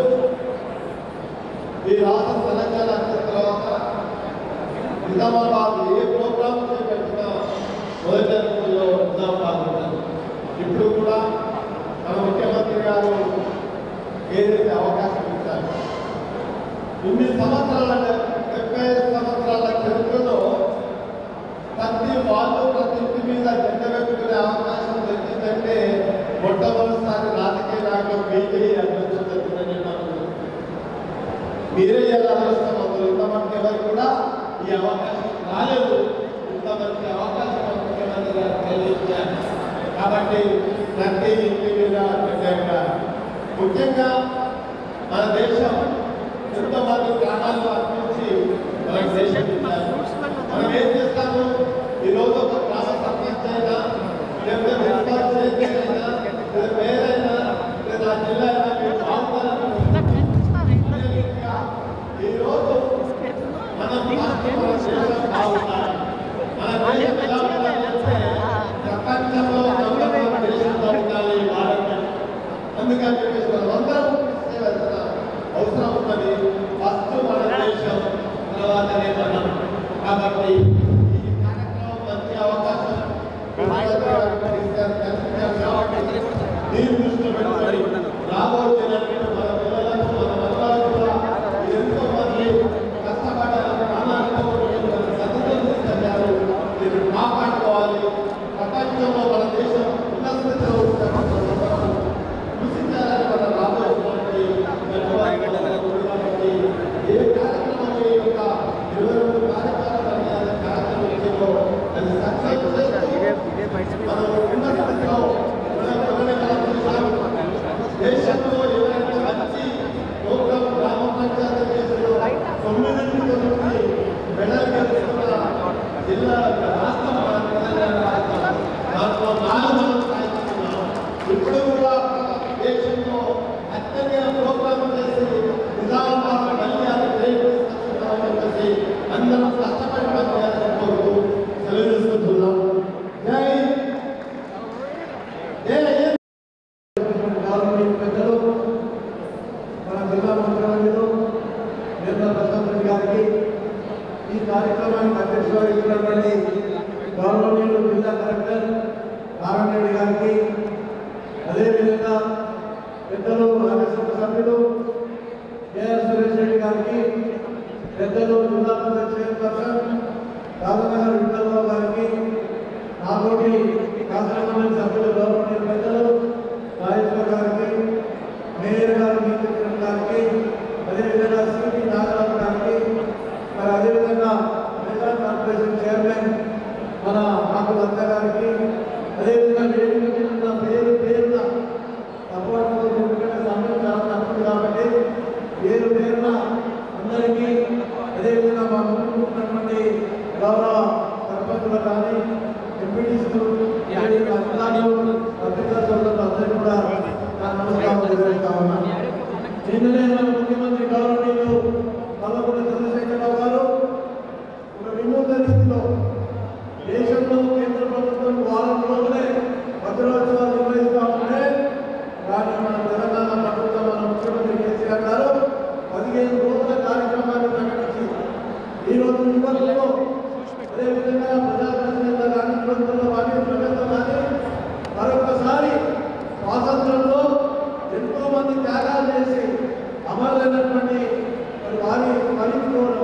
ఈ రాష్ట్రం తెలంగాణ వచ్చిన తర్వాత నిజామాబాద్ ఏ ప్రోగ్రామ్ చేపట్టినా మొదటి అనుకుల్లో నిజామాబాద్ ఉంటుంది ఇప్పుడు కూడా మన ముఖ్యమంత్రి గారు ఏదైతే అవకాశం ఇచ్చారు ఇన్ని సంవత్సరాల డెబ్బై ఐదు సంవత్సరాల చరిత్రలో ప్రతి వాళ్ళు ప్రతి ఇంటి మీద జెండ పెట్టుకునే అవకాశం దొరికిందంటే మొట్టమొదటిసారి రాజకీయ నాయకులు మీకే ఈ అదృష్టం దొరికిందని నాకు మీరే ఎలా అదృష్టవంతులు ఇంతమంది ఎవరు కూడా ఈ అవకాశం రాలేదు ఇంతమంది అవకాశం మన ముఖ్యమంత్రి గారు తెలియజేశారు కాబట్టి ప్రతి ఇంటి మీద జెండ ముఖ్యంగా మన దేశం ఎంతమంది ప్రాణాలు అర్పించి మన దేశం ఇచ్చారు మనం ఏం చేస్తాము ఈ రోజు ఒక గ్రామ సర్పంచ్ అయినా లేకపోతే మున్సిపల్ చైర్మన్ అయినా లేదా మేయర్ అయినా లేదా జిల్లా అయినా మీరు బాగుంటారని ఈ రోజు మనం రాష్ట్రం మన దేశం బాగుండాలి మన దేశం ఎలా ఉండాలంటే ప్రపంచంలో నంబర్ వన్ దేశంలో ఉండాలి భారత్ అందుకని చెప్పేసి మనం అందరం చేయాల్సిన అవసరం ఉన్నది ఫస్ట్ మన దేశం తర్వాతనే మనం కాబట్టి ఈ కార్యక్రమం మంచి అవకాశం దీన్ని దృష్టిలో పెట్టుకొని రాబోయే దినాల్లో మన పిల్లలకు మన మనవలకు కూడా ఎంతో మంది కష్టపడ్డారు ప్రాణాలు కోల్పోయారు, మన సతతం తీసుకెళ్లారు దీన్ని కాపాడుకోవాలి ప్రపంచంలో మన దేశం ఉన్నత స్థితిలో ఉండాలి కృషించాలని మన రాబోయేటువంటి కాబట్టి ఏ కార్యక్రమం ఈ యొక్క ఇరవై రెండు కార్యక్రమాలు అనే కార్యక్రమం వచ్చిందో అది సక్సెస్ చేస్తూ మనం ఉన్నత స్థితిలో మనం ఎవరినైనా చూసాం. దేశంలో ఎవరైనా మంచి ప్రోగ్రాం గ్రామ పంచాయతీ కేసులో తొమ్మిది నుంచి తొమ్మిది మెడల్ గెలుచుకున్న జిల్లా రాష్ట్రం మన తెలంగాణ రాష్ట్రం దాంట్లో నాలుగు మనం సాధిస్తున్నాం ఇప్పుడు కూడా దేశంలో అత్యంత ప్రోగ్రాం చేసి నిజామాబాద్ మళ్ళీ అది ట్రైన్ తీసుకొస్తున్నామని చెప్పేసి అందరం కష్టపడి పనిచేయాలని కోరుతూ సెలవు తీసుకుంటున్నాం జై జై గవర్నమెంట్ పెద్దలు మన జిల్లా మంత్రివర్యులు నిర్మల ప్రసాద్ రెడ్డి గారికి ఈ కార్యక్రమానికి అధ్యక్షత వహిస్తున్నటువంటి గవర్నమెంట్ జిల్లా కలెక్టర్ నారాయణ రెడ్డి గారికి అదేవిధంగా పెద్దలు రాజ్యసభ సభ్యులు కేఆర్ సురేష్ రెడ్డి గారికి పెద్దలు జిల్లా పరిషత్ చైర్పర్సన్ రాజనగర్ విఠలరావు గారికి నాతోటి శాసనమండలి సభ్యులు గవర్నమెంట్ పెద్దలు రాజేశ్వర్ గారికి మేయర్ గారు గీతకృష్ణ గారికి అదేవిధంగా సిపి నాగరాజు గారికి మరి అదేవిధంగా మెగా కార్పొరేషన్ చైర్మన్ మన నాకు లత గారికి అదేవిధంగా వేదిక మీద ఉన్న పేరు పేరున తప్పకుండా ఎందుకంటే సమయం చాలా తక్కువ కాబట్టి పేరు పేరున అందరికీ అదేవిధంగా మా ముందు ఉన్నటువంటి గౌరవ సర్పంచులు కానీ ఎంపీటీసీలు అధికారులు పత్రికా సోదరులు అందరికీ కూడా నా నమస్కారం తెలియజేస్తా ఉన్నాను నిన్ననే మన ముఖ్యమంత్రి గౌరవనీయులు కల్వకుంట్ల చంద్రశేఖరరావు గారు ఒక వినూత్న రీతిలో దేశంలో కేంద్ర ప్రభుత్వం వారం రోజులే భద్రోత్సవాలు నిర్వహిస్తూ ఉంటే కానీ మన తెలంగాణ ప్రభుత్వం మన ముఖ్యమంత్రి కేసీఆర్ గారు పదిహేను రోజుల కార్యక్రమాన్ని ప్రకటించి ఈ రోజు నిబంధనలో అదేవిధంగా ప్రజాప్రతినిధులు కానీ నిబంధనలు కానీ ప్రజలు కానీ మరొకసారి స్వాతంత్రంలో ఎంతో మంది త్యాగాలు చేసి అమరులైనటువంటి మరి వారి మరింతో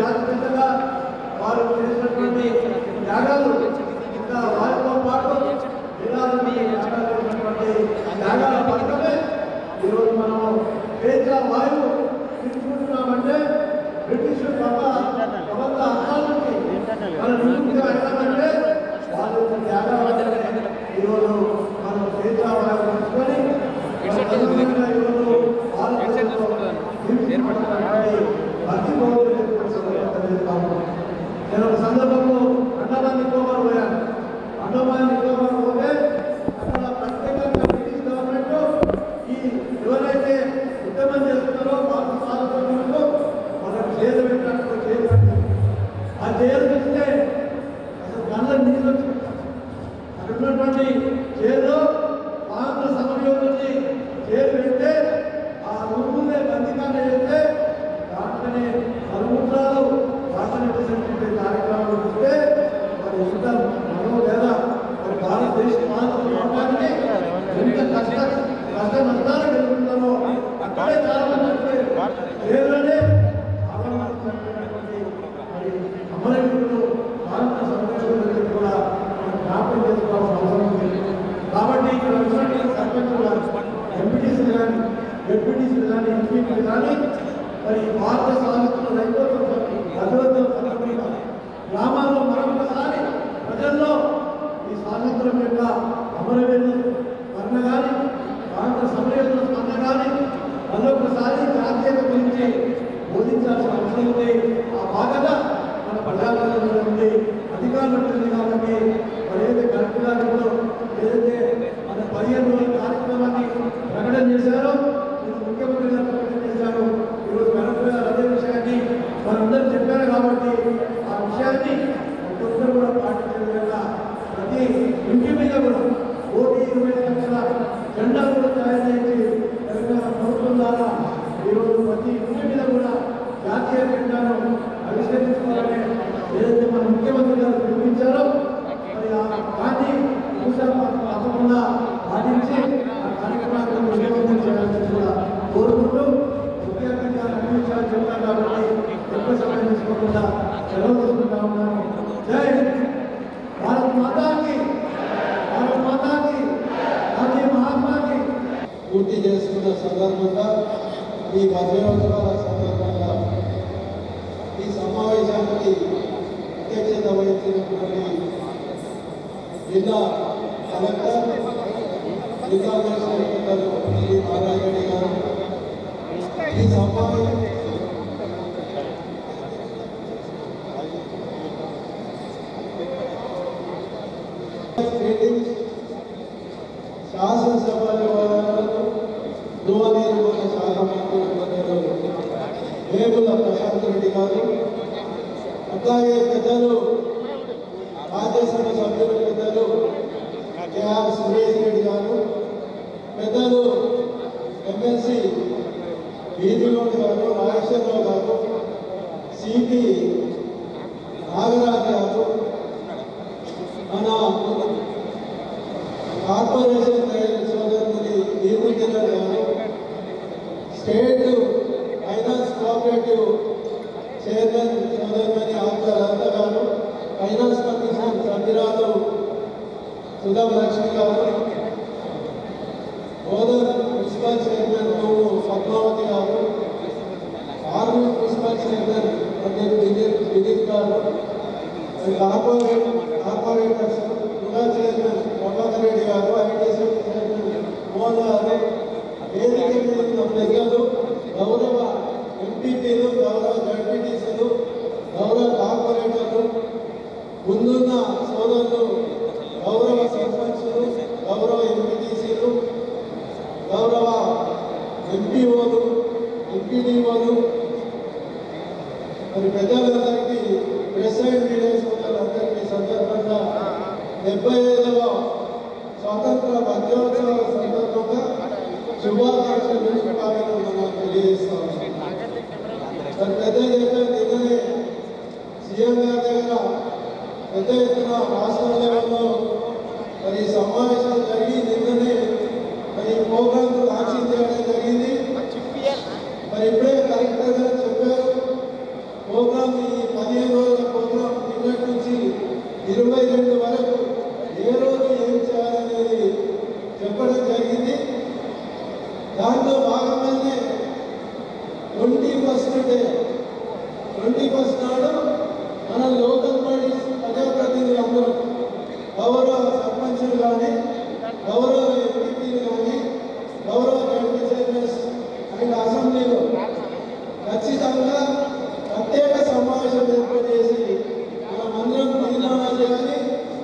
జాగ్రత్తగా వారు చేసినటువంటి త్యాగాలు ఇంకా వారితో పాటు జిల్లాలోని త్యాగాలు చేసినటువంటి త్యాగాల ఫలితమే ఈరోజు మనం స్వేచ్ఛ వాయువు తీసుకుంటున్నామంటే బ్రిటిష్ గొప్ప ప్రబంధ అర్థాల నుంచి మనం విముక్తి అయినామంటే వాళ్ళు త్యాగాల వల్లనే ఈరోజు మనం స్వేచ్ఛ వాయువు తీసుకొని మన తల్లిదండ్రులుగా ఈరోజు భారతదేశంలో జీవిస్తున్నటువంటి భక్తి గౌరవం నేను ఒక సందర్భంలో అండమాన్ నికోబార్ పోయాను అండమాన్ నికోబార్ పోతే అక్కడ ప్రత్యేకంగా బ్రిటిష్ గవర్నమెంట్ ఈ ఎవరైతే ఉద్యమం చేస్తున్నారో భారత స్వాతంత్రంలో వాళ్ళకి జైలు పెట్టినట్టు జైలు పెట్టారు ఆ జైలు చూస్తే అసలు కళ్ళ నీళ్ళు వచ్చి అక్కడ ఉన్నటువంటి జైలు స్వాతంత్ర సమయంలోని జైలు పెడితే ఆ రూములే బందీకాన్ని చేస్తే దాంట్లోనే మరుగుత్రాలు వాసన చేసినటువంటి కార్యక్రమాలు చూస్తే మరి ఎంత మనో లేదా మరి భారతదేశ స్వాతంత్ర లోకానికి ఎంత కష్ట కష్ట నష్టాలు కలుగుతున్నామో అక్కడే చాలా మంది చనిపోయారు. జైల్లోనే చాలా మంది చనిపోయినటువంటి మరి అమరవీరులు భారత సంరక్షణ కూడా మనం జ్ఞాపకం చేసుకోవాల్సిన అవసరం ఉంది కాబట్టి ఇక్కడ వచ్చినటువంటి సర్పంచులు కానీ ఎంపీటీసీలు కానీ డిప్యూటీసీలు కానీ ఎంపీలు కానీ మరి భారత స్వాతంత్ర రైతోత్సవ భగవద్గీత సందర్భంగా గ్రామాల్లో మరొకసారి ప్రజల్లో ఈ స్వాతంత్రం యొక్క అమరవీరులు స్మరణ కానీ స్వాతంత్ర సమరయోధుల స్మరణ కానీ మరొకసారి జాతీయత గురించి బోధించాల్సిన అవసరం ఉంది ఆ బాధ్యత మన ప్రజాప్రతినిధుల ఉంది అధికారులు ఉంటుంది కాబట్టి మరి ఏదైతే కలెక్టర్ గారు ఇప్పుడు ఏదైతే మన పదిహేను రోజుల కార్యక్రమాన్ని ప్రకటన చేశారో ఇది ముఖ్యమంత్రి గారు ప్రకటన చేశారు ఈరోజు కలెక్టర్ గారు అదే విషయాన్ని మనందరూ చెప్పారు కాబట్టి ఆ విషయాన్ని ఒక్కొక్కరు కూడా పాటించే విధంగా ప్రతి ఇంటి మీద కూడా కోటి ఇరవై లక్షల జెండా కూడా తయారు చేసి తెలంగాణ ప్రభుత్వం ద్వారా ఈరోజు ప్రతి ఇంటి మీద కూడా జాతీయ జెండాను ఆవిష్కరించుకోవాలని ఏదైతే మన ముఖ్యమంత్రి గారు పిలిపించారో మరి ఆ దాన్ని బహుశా తప్పకుండా పాటించి ఆ కార్యక్రమాన్ని విజయవంతం చేయాలని కూడా కోరుకుంటూ ముఖ్య అతిథిగా అన్ని విషయాలు చెప్తాను కాబట్టి ఎక్కువ సమయం తీసుకోకుండా సెలవు తీసుకుంటా ఉన్నాను జై హింద్. భారత్ మాతాకి భారత్ మాతాకి గాంధీ మహాత్మాకి పూర్తి చేసుకున్న సందర్భంగా ఈ వజ్రోత్సవాల సందర్భంగా ఈ సమావేశానికి అధ్యక్షత వహించినటువంటి జిల్లా కలెక్టర్ జిల్లా మేనేజర్ శ్రీ నారాయణ రెడ్డి గారు ఈ సమావేశం మీటింగ్స్ శాసనసభ వ్యవహారాలు గృహ నిర్మాణ శాఖ మంత్రి వర్యులు వేముల ప్రశాంత్ రెడ్డి గారు అట్లాగే పెద్దలు రాజ్యసభ సభ్యులు పెద్దలు కేఆర్ సురేష్ రెడ్డి గారు పెద్దలు ఎమ్మెల్సీ వీధిలోని గారు రాజేశ్వరరావు గారు సిపి నాగరాజ్ గారు మన కార్పొరేషన్ సోదరుని నిర్మించారు గారు స్టేట్ ఫైనాన్స్ కోఆపరేటివ్ చైర్మన్ సోదరుని ఆఫ్టర్ లత గారు ఫైనాన్స్ కమిషన్ సభ్యురాలు సుధా లక్ష్మి గారు other municipal chairman Nomu Padmavathi గారు ఆర్మీ మున్సిపల్ చైర్మన్ పండిత్ వినీత్ వినీత్ గారు కార్పొరేట్ కార్పొరేటర్స్ కూడా చైర్మన్ ప్రభాకర్ రెడ్డి గారు ఐటీసీ చైర్మన్ మోహన్ గారు వేదిక మీద ఉన్న ప్రజలు గౌరవ ఎంపీపీలు గౌరవ జడ్పీటీసీలు గౌరవ కార్పొరేటర్లు ముందున్న సోదరులు గౌరవ సర్పంచులు గౌరవ ఎంపీటీసీలు గౌరవ ఎంపీఓలు ఎంపీడీఓలు మరి పెద్దలందరికీ ప్రెస్ అండ్ మీడియా సోదరులందరికీ ఈ సందర్భంగా డెబ్బై ఐదవ స్వాతంత్ర వజ్రోత్సవ సందర్భంగా శుభాకాంక్షలు శుభాకాంక్షలు తెలియజేస్తాం మరి పెద్ద ఎత్తున నిన్ననే సీఎం గారి దగ్గర పెద్ద ఎత్తున రాష్ట్ర లెవెల్లో మరి సమావేశాలు జరిగి నిన్ననే మరి ప్రోగ్రామ్ లాంచింగ్ చేయడం జరిగింది మరి ఇప్పుడే కలెక్టర్ గారు చెప్పారు ప్రోగ్రామ్ ఈ దానిలో భాగంగానే twenty first day twenty first నాడు మన లోకల్ బాడీస్ ప్రజాప్రతినిధులు అందరూ గౌరవ సర్పంచులు కానీ గౌరవ ఎంపీలు కానీ గౌరవ జడ్పీ చైర్మన్స్ అండ్ అసెంబ్లీలో ఖచ్చితంగా ప్రత్యేక సమావేశం ఏర్పాటు చేసి మనమందరం తీర్మానాలు చేయాలి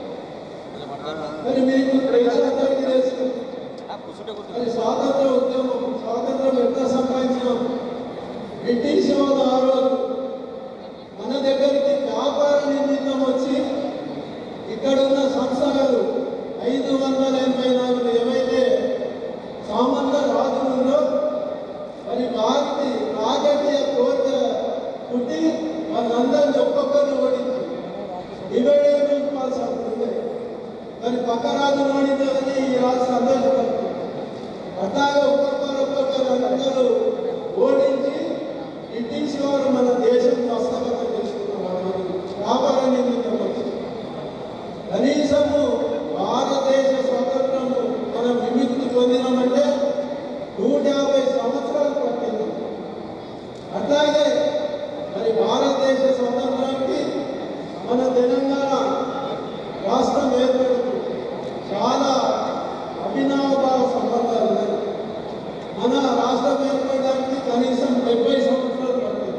మరి మీకు దేశాంతరికి తెలుసు మరి స్వాతంత్ర ఉద్యమం స్వాతంత్రం ఎట్లా సంపాదించినాం బ్రిటిష్ వాళ్ళు ఆ రోజు మన దగ్గరికి వ్యాపార నిమిత్తం వచ్చి ఇక్కడ ఉన్న సంస్థలు ఐదు వందల ఎనభై నాలుగు ఏవైతే సామంత రాజులు ఉందో మరి వారికి రాజకీయ కోరిక పుట్టి వాళ్ళందరినీ ఒక్కొక్కరిని ఓడించి డివైడ్ ప్రిన్సిపాల్స్ అంటుంది మరి పక్క రాజు ఓడించాలని ఈ రాజు సంతోషపడుతుంది అట్లాగే ఒక్కొక్కరు ఒక్కొక్కరు అందరూ ఓడించి బ్రిటిష్ వారు మన దేశం హస్తగతం చేసుకున్నారు వ్యాపార నిమిత్తం వచ్చి కనీసము భారతదేశ స్వాతంత్రము మనం విముక్తి పొందినామంటే నూట యాభై సంవత్సరాలు పట్టింది అట్లాగే మరి భారతదేశ స్వాతంత్రానికి మన తెలంగాణ రాష్ట్రం ఏర్పడింది చాలా అభినవభావ సంబంధాలు ఉన్నాయి మన రాష్ట్రం ఏర్పడడానికి కనీసం డెబ్బై సంవత్సరాలు పట్టింది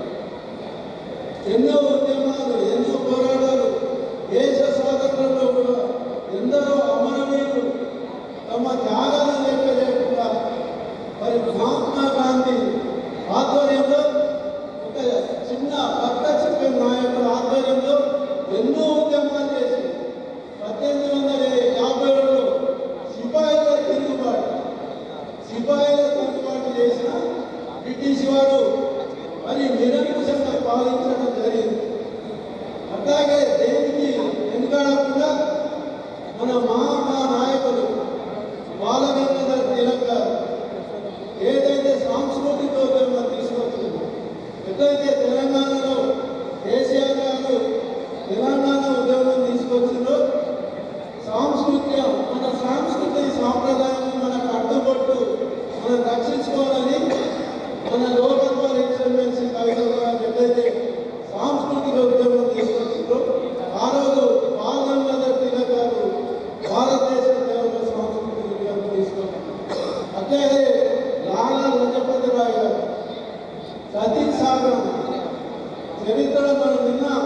ఎన్నో ఉద్యమాలు ఎన్నో పోరాటాలు దేశ స్వాతంత్రంలో కూడా ఎందరో అమరవీరులు తమ త్యాగాలు లెక్క లేకుండా మరి మహాత్మా గాంధీ ఆధ్వర్యంలో ఒక చిన్న భక్త చెప్పే నాయకుల ఆధ్వర్యంలో ఎన్నో ఉద్యమాలు చేసి పద్దెనిమిది వందల యాభై ఏడులో సిపాయిల తిరుగుబాటు సిపాయిల తిరుగుబాటు చేసిన బ్రిటిష్ వారు మరి నిరంకుశంగా పాలించడం జరిగింది అట్లాగే దేనికి వెనుకాడకుండా మన మహామహా నాయకులు బాలగంగాధర తిలక్ గారు ఏదైతే సాంస్కృతిక ఉద్యమం తీసుకొచ్చిందో ఎట్లయితే తెలంగాణలో కేసీఆర్ గారు తెలంగాణ ఉద్యమం తీసుకొచ్చిందో సాంస్కృతిక మన సాంస్కృతిక సాంప్రదాయం మనకు అడ్డుపట్టు మనం రక్షించుకోవాలని మన లోకల్ వారి ఎక్స్ఎంఎన్సీ కవితలు గారు ఎట్లయితే సాంస్కృతిక ఉద్యమం తీసుకొచ్చిందో ఆ రోజు బాలగంగాధర తిలక్ గారు భారతదేశ కేవల సాంస్కృతిక ఉద్యమం తీసుకొచ్చారు అట్లాగే లాలా లజపతి రాయ్ గారు సతీ సాగరం చరిత్ర మనం విన్నాం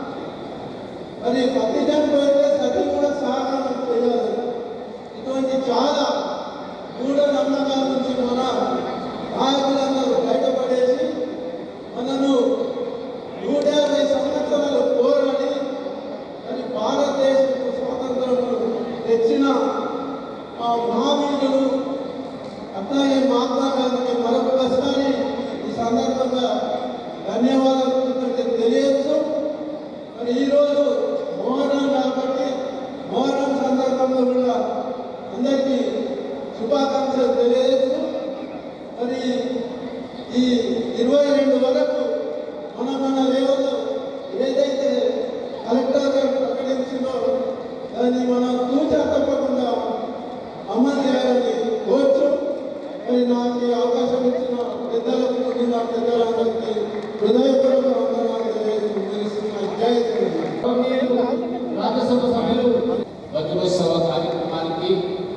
మరి పతి చనిపోయితే సతీ కూడా సాగరం చేయాలి ఇటువంటి చాలా మూఢ నమ్మకాల నుంచి మన నాయకులందరూ బయటపడేసి మనను నూట యాభై సంవత్సరాలు పోరాడి మరి భారతదేశపు స్వాతంత్రం తెచ్చిన ఆ మహావీరులు అట్లాగే మహాత్మా గాంధీకి మరొకసారి ఈ సందర్భంగా ధన్యవాదాలు కృతజ్ఞతలు తెలియచ్చు మరి ఈరోజు మోహరం కాబట్టి మోహరం సందర్భంగా కూడా అందరికీ శుభాకాంక్షలు తెలియజేస్తూ మరి ఈ ఇరవై రెండు వరకు మన మన లేవలు ఏదైతే కలెక్టర్ గారు ప్రకటించిందో దాన్ని మనం తూచా తప్పకుండా అమలు చేయాలని కోరుచు మరి నాకు ఈ అవకాశం ఇచ్చిన పెద్దలకు పుట్టిన పెద్దలందరికీ హృదయపూర్వక వందనాలు తెలియజేస్తున్నాను జై శ్రీరామ్. రాజ్యసభ సభ్యులు వజ్రోత్సవ కార్యక్రమానికి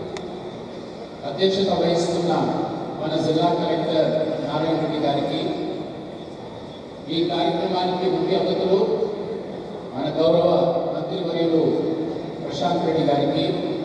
అధ్యక్షత వహిస్తున్న మన జిల్లా కలెక్టర్ నారాయణ రెడ్డి గారికి ఈ కార్యక్రమానికి ముఖ్య అతిథులు మన గౌరవ మంత్రివర్యులు ప్రశాంత్ రెడ్డి గారికి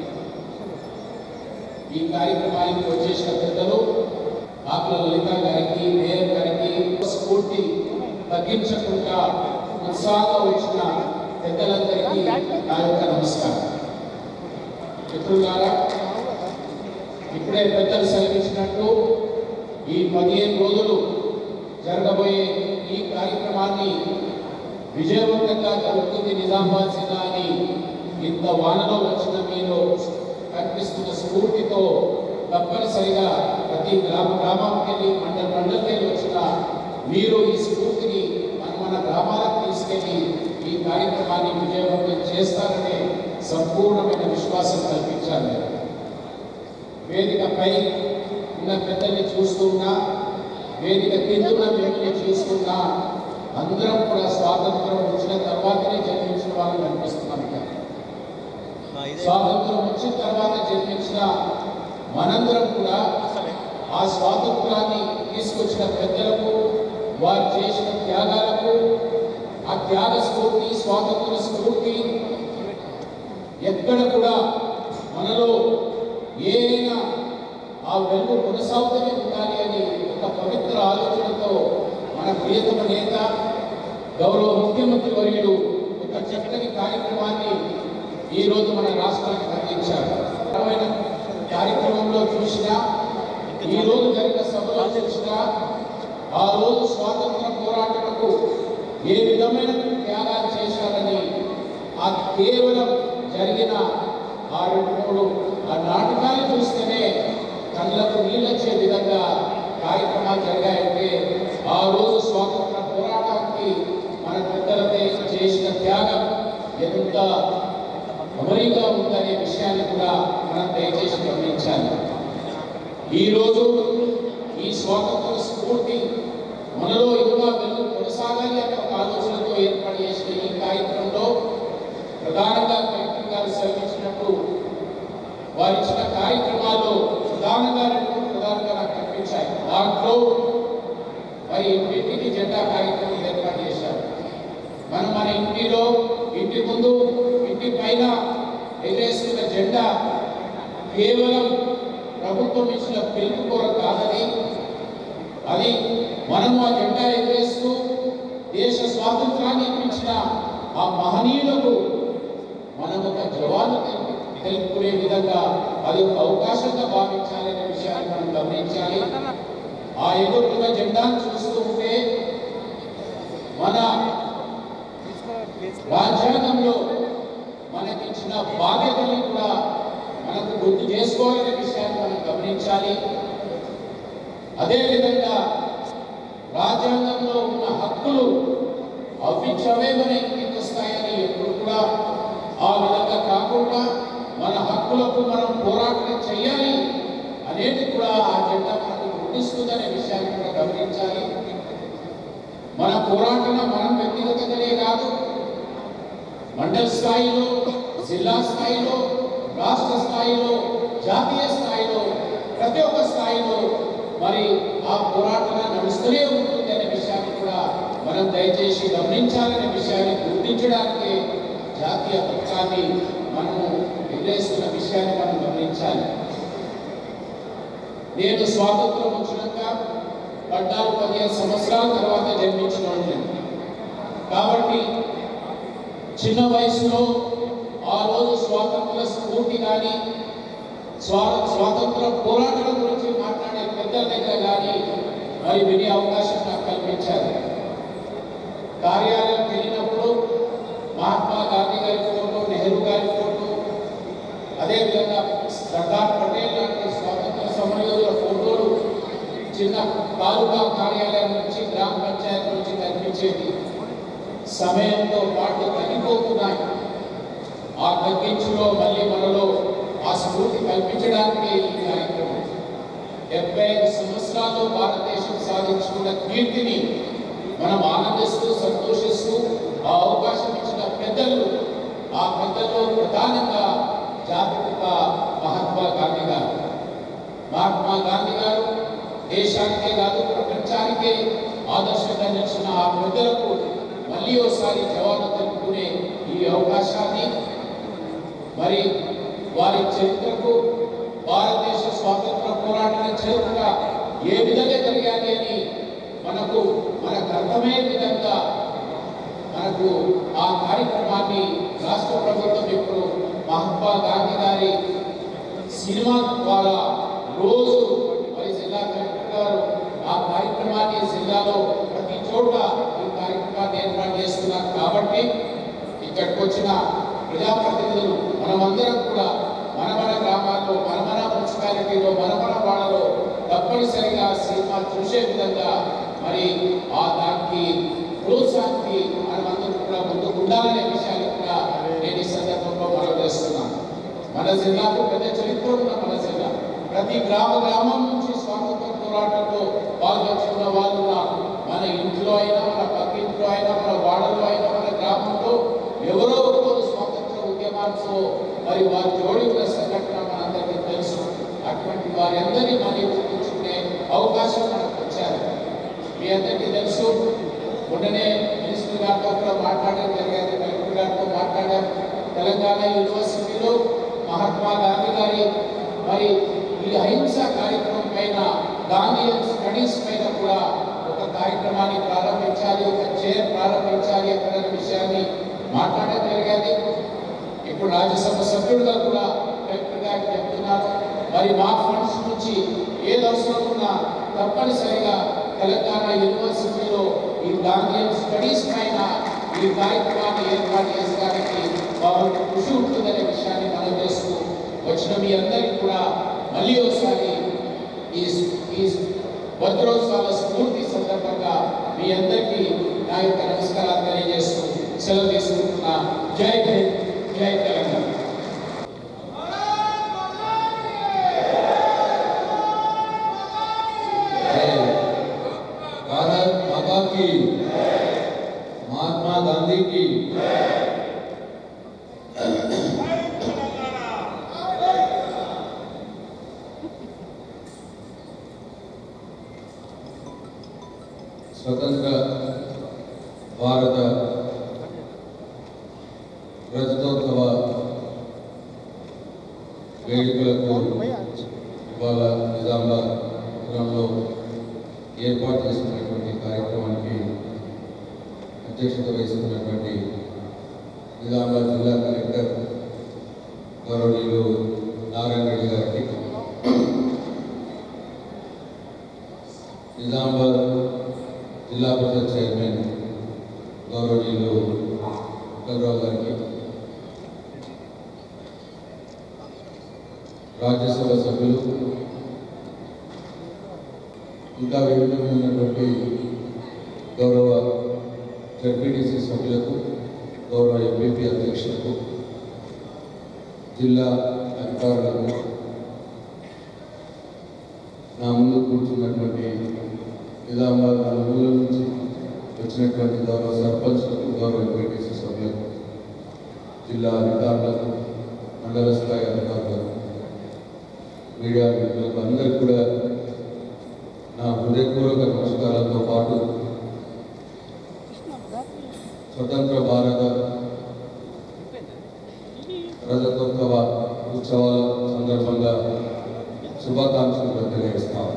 ఈ కార్యక్రమానికి వచ్చేసిన పెద్దలు ఆకుల లలిత గారికి మేయర్ గారికి స్ఫూర్తి తగ్గించకుండా ఉత్సాహంగా వచ్చిన పెద్దలందరికీ నా యొక్క నమస్కారం మిత్రులారా ఇప్పుడే పెద్దలు సెలవించినట్టు ఈ పదిహేను రోజులు జరగబోయే ఈ కార్యక్రమాన్ని విజయవంతంగా జరుగుతుంది నిజామాబాద్ జిల్లా అని ఇంత వానలో వచ్చిన మీలో కనిపిస్తున్న స్ఫూర్తితో తప్పనిసరిగా ప్రతి గ్రామ గ్రామానికి వెళ్ళి మండల మండలికి వెళ్ళి వచ్చిన మీరు ఈ స్ఫూర్తిని మన మన గ్రామాలకు తీసుకెళ్ళి ఈ కార్యక్రమాన్ని విజయవంతం చేస్తారనే సంపూర్ణమైన విశ్వాసం కల్పించాలి వేదికపై ఉన్న పెద్దల్ని చూస్తున్నా వేదిక కిందున్న మిమ్మల్ని చూస్తున్నా అందరం కూడా స్వాతంత్రం వచ్చిన తర్వాతనే జన్మించిన వాళ్ళని అనిపిస్తున్నాం ఇక స్వాతంత్రం వచ్చిన తర్వాత జన్మించిన మనందరం కూడా ఆ స్వాతంత్రాన్ని తీసుకొచ్చిన పెద్దలకు వారు చేసిన త్యాగాలకు ఆ త్యాగ స్ఫూర్తి స్వాతంత్ర స్ఫూర్తి ఎక్కడ కూడా మనలో ఏదైనా ఆ వెలుగు కొనసాగుతూనే ఉండాలి అని ఒక పవిత్ర ఆలోచనతో మన ప్రియతమ నేత గౌరవ ముఖ్యమంత్రి వర్యుడు ఒక చక్కని కార్యక్రమాన్ని ఈరోజు మన రాష్ట్రానికి అందించారు రకమైన కార్యక్రమంలో చూసినా ఈ రోజు జరిగిన సభలో చూసినా ఆ రోజు స్వాతంత్ర పోరాటకు ఏ విధమైన త్యాగాలు చేశారని ఆ కేవలం జరిగిన ఆ రెండు మూడు ఆ నాటకాలు చూస్తేనే కళ్ళకు నీళ్ళొచ్చే విధంగా కార్యక్రమాలు జరిగాయంటే ఆ రోజు స్వాతంత్ర పోరాటానికి మన పెద్దలపై చేసిన త్యాగం ఎంత అమరీగా ఉందనే విషయాన్ని కూడా మనం దయచేసి గమనించాలి ఈరోజు ఈ స్వాతంత్ర స్ఫూర్తి మనలో ఇంకా వెలుగు కొనసాగాలి అనే ఒక ఆలోచనతో ఏర్పాటు చేసిన ఈ కార్యక్రమంలో ప్రధానంగా కలెక్టర్ గారు సెలవించినట్టు వారు ఇచ్చిన కార్యక్రమాల్లో ప్రధానంగా రెండు మూడు ప్రధానంగా నాకు కనిపించాయి దాంట్లో మరి ఇంటింటికి జెండా కార్యక్రమం ఏర్పాటు చేశారు మనం మన ఇంటిలో ఇంటి ముందు ఇంటి పైన ఎగరేస్తున్న జెండా కేవలం ప్రభుత్వం ఇచ్చిన పిలుపు కొరకు కాదని అది మనము ఆ జెండా ఎగరేస్తూ దేశ స్వాతంత్రాన్ని ఇప్పించిన ఆ మహనీయులకు మనం ఒక జవాను తెలు- తెలుపుకునే విధంగా అది ఒక అవకాశంగా భావించాలనే విషయాన్ని మనం గమనించాలి ఆ ఎగురుతున్న జెండాను చూస్తూ ఉంటే మన రాజ్యాంగంలో మనకిచ్చిన బాధ్యతల్ని కూడా మనకు గుర్తు చేసుకోవాలనే విషయాన్ని మనం గమనించాలి అదేవిధంగా రాజ్యాంగంలో ఉన్న హక్కులు అవిచవే మన ఇంటికి వస్తాయని ఎప్పుడు కూడా ఆ విధంగా కాకుండా మన హక్కులకు మనం పోరాటం చేయాలి అనేది కూడా ఆ జెండా మనకు గుర్తిస్తుందనే విషయాన్ని కూడా గమనించాలి మన పోరాటం మనం వ్యక్తిగతంగానే కాదు మండల స్థాయిలో జిల్లా స్థాయిలో రాష్ట్ర స్థాయిలో జాతీయ స్థాయిలో ప్రతి ఒక్క స్థాయిలో మరి ఆ పోరాటం నడుస్తూనే ఉంటుంది అనే విషయాన్ని కూడా మనం దయచేసి గమనించాలనే విషయాన్ని గుర్తించడానికి జాతీయ పథకాన్ని మనము ఎదురేస్తున్న విషయాన్ని మనం గమనించాలి నేను స్వాతంత్రం వచ్చినాక పద్నాలుగు పదిహేను సంవత్సరాల తర్వాత జన్మించిన వాడిని. కాబట్టి చిన్న వయసులో ఆ రోజు స్వాతంత్ర స్ఫూర్తి కానీ స్వా స్వాతంత్ర పోరాటాల గురించి మాట్లాడే పెద్దల దగ్గర కానీ మరి వినే అవకాశం నాకు కల్పించారు కార్యాలయం వెళ్ళినప్పుడు మహాత్మా గాంధీ గారి ఫోటో నెహ్రూ గారి ఫోటో అదేవిధంగా సర్దార్ పటేల్ లాంటి స్వాతంత్ర సమరయోధుల ఫోటోలు చిన్న తాలూకా కార్యాలయం నుంచి గ్రామ పంచాయతీ నుంచి కనిపించేది సమయంతో పాటు తగ్గిపోతున్నాయి ఆ తగ్గించులో మళ్ళీ మనలో ఆ స్ఫూర్తి కల్పించడానికి ఈ కార్యక్రమం డెబ్బై ఐదు సంవత్సరాల్లో భారతదేశం సాధించుకున్న కీర్తిని మనం ఆనందిస్తూ సంతోషిస్తూ ఆ అవకాశం ఇచ్చిన పెద్దలు ఆ పెద్దలు ప్రధానంగా జాతిపిత మహాత్మా గాంధీ గారు మహాత్మా గాంధీ గారు దేశానికే కాదు ప్రపంచానికే ఆదర్శంగా నిలిచిన ఆ పెద్దలకు మళ్ళీ ఒకసారి జవాబు తెలుపుకునే ఈ అవకాశాన్ని మరి వారి చరిత్రకు భారతదేశ స్వాతంత్ర పోరాటాల చరిత్ర ఏ విధంగా జరిగాలి అని మనకు మనకు అర్థమయ్యే విధంగా మనకు ఆ కార్యక్రమాన్ని రాష్ట్ర ప్రభుత్వం ఇప్పుడు మహాత్మా గాంధీ గారి సినిమా ద్వారా రోజు మరి జిల్లా కలెక్టర్ గారు ఆ కార్యక్రమాన్ని జిల్లాలో ప్రతి చోట ఈ కార్యక్రమాన్ని ఏర్పాటు చేస్తున్నారు కాబట్టి ఇక్కడికి వచ్చిన ప్రజాప్రతినిధులు మనమందరం కూడా మన మన గ్రామాల్లో మన మన మున్సిపాలిటీలో మన మన వాళ్ళలో తప్పనిసరిగా సినిమా చూసే విధంగా మరి ఆ దానికి ప్రోత్సాహానికి మనమందరం కూడా ముందుకు ఉండాలనే విషయాన్ని కూడా నేను ఈ సందర్భంలో మనం చేస్తున్నాను మన జిల్లాకు పెద్ద చరిత్ర ఉన్న మన జిల్లా ప్రతి గ్రామ గ్రామం నుంచి స్వాతంత్ర పోరాటంలో పాల్గొంచుకున్న వాళ్ళు ఉన్నారు మన ఇంట్లో అయినా మన పక్కింట్లో అయినా మన వాడలో అయినా మన గ్రామంలో ఎవరో ఒకరు స్వాతంత్ర ఉద్యమాలతో మరి వారు జోడి ఉన్న సంఘటన మనందరికీ తెలుసు అటువంటి వారందరినీ మళ్ళీ గుర్తుంచుకునే అవకాశం మనకు వచ్చారు మీ అందరికీ తెలుసు మొన్ననే మినిస్టర్ గారితో కూడా మాట్లాడడం జరిగింది కలెక్టర్ గారితో మాట్లాడారు తెలంగాణ యూనివర్సిటీలో మహాత్మా గాంధీ గారి మరి ఈ అహింస కార్యక్రమం పైన గాంధీయన్ స్టడీస్ పైన కూడా ఒక కార్యక్రమాన్ని ప్రారంభించాలి ఒక చైర్ ప్రారంభించాలి అక్కడ విషయాన్ని మాట్లాడడం జరిగింది ఇప్పుడు రాజ్యసభ సభ్యుడిగా కూడా కలెక్టర్ గారికి చెప్తున్నాను మరి మా ఫండ్స్ నుంచి ఏది అవసరం ఉన్నా తప్పనిసరిగా తెలంగాణ యూనివర్సిటీలో ఈ గాంధీయన్ స్టడీస్ పైన ఈ కార్యక్రమాన్ని ఏర్పాటు చేసడానికి వారు కృషి ఉంటుందనే విషయాన్ని మనం చేస్తూ వచ్చిన మీ అందరికీ కూడా మళ్ళీ ఒకసారి ఈ ఈ వజ్రోత్సవాల స్ఫూర్తి సందర్భంగా మీ అందరికీ నా యొక్క నమస్కారాలు తెలియజేస్తూ సెలవు తీసుకుంటున్నా జై హింద్ జై తెలంగాణ भारत माता की महात्मा गांधी की స్వతంత్ర భారత రజతోత్సవ వేడుకలకు ఇవాళ నిజామాబాద్ నగరంలో ఏర్పాటు చేసినటువంటి కార్యక్రమానికి అధ్యక్షత వహిస్తున్నటువంటి నిజామాబాద్ జిల్లా కలెక్టర్ గౌరవనీయులు నారాయణ రెడ్డి గారికి నిజామాబాద్ జిల్లా పరిషత్ చైర్మన్ గౌరవనీయులు గౌరవ్ గారికి రాజ్యసభ సభ్యులు ఇంకా విభిన్నమైనటువంటి గౌరవ జడ్పీటీసీ సభ్యులకు గౌరవ ఎంపీపీ అధ్యక్షులకు జిల్లా అధికారులకు నా ముందు కూర్చున్నటువంటి నిజామాబాద్ నలుమూల నుంచి వచ్చినటువంటి గౌరవ సర్పంచ్లకు గౌరవ ఎంపీటీసీ సభ్యులకు జిల్లా అధికారులకు మండల స్థాయి అధికారులకు మీడియా మిత్రులకు అందరికీ కూడా నా హృదయపూర్వక నమస్కారాలతో పాటు స్వతంత్ర భారత రజతోత్సవ ఉత్సవాల సందర్భంగా శుభాకాంక్షలు కూడా తెలియజేస్తాను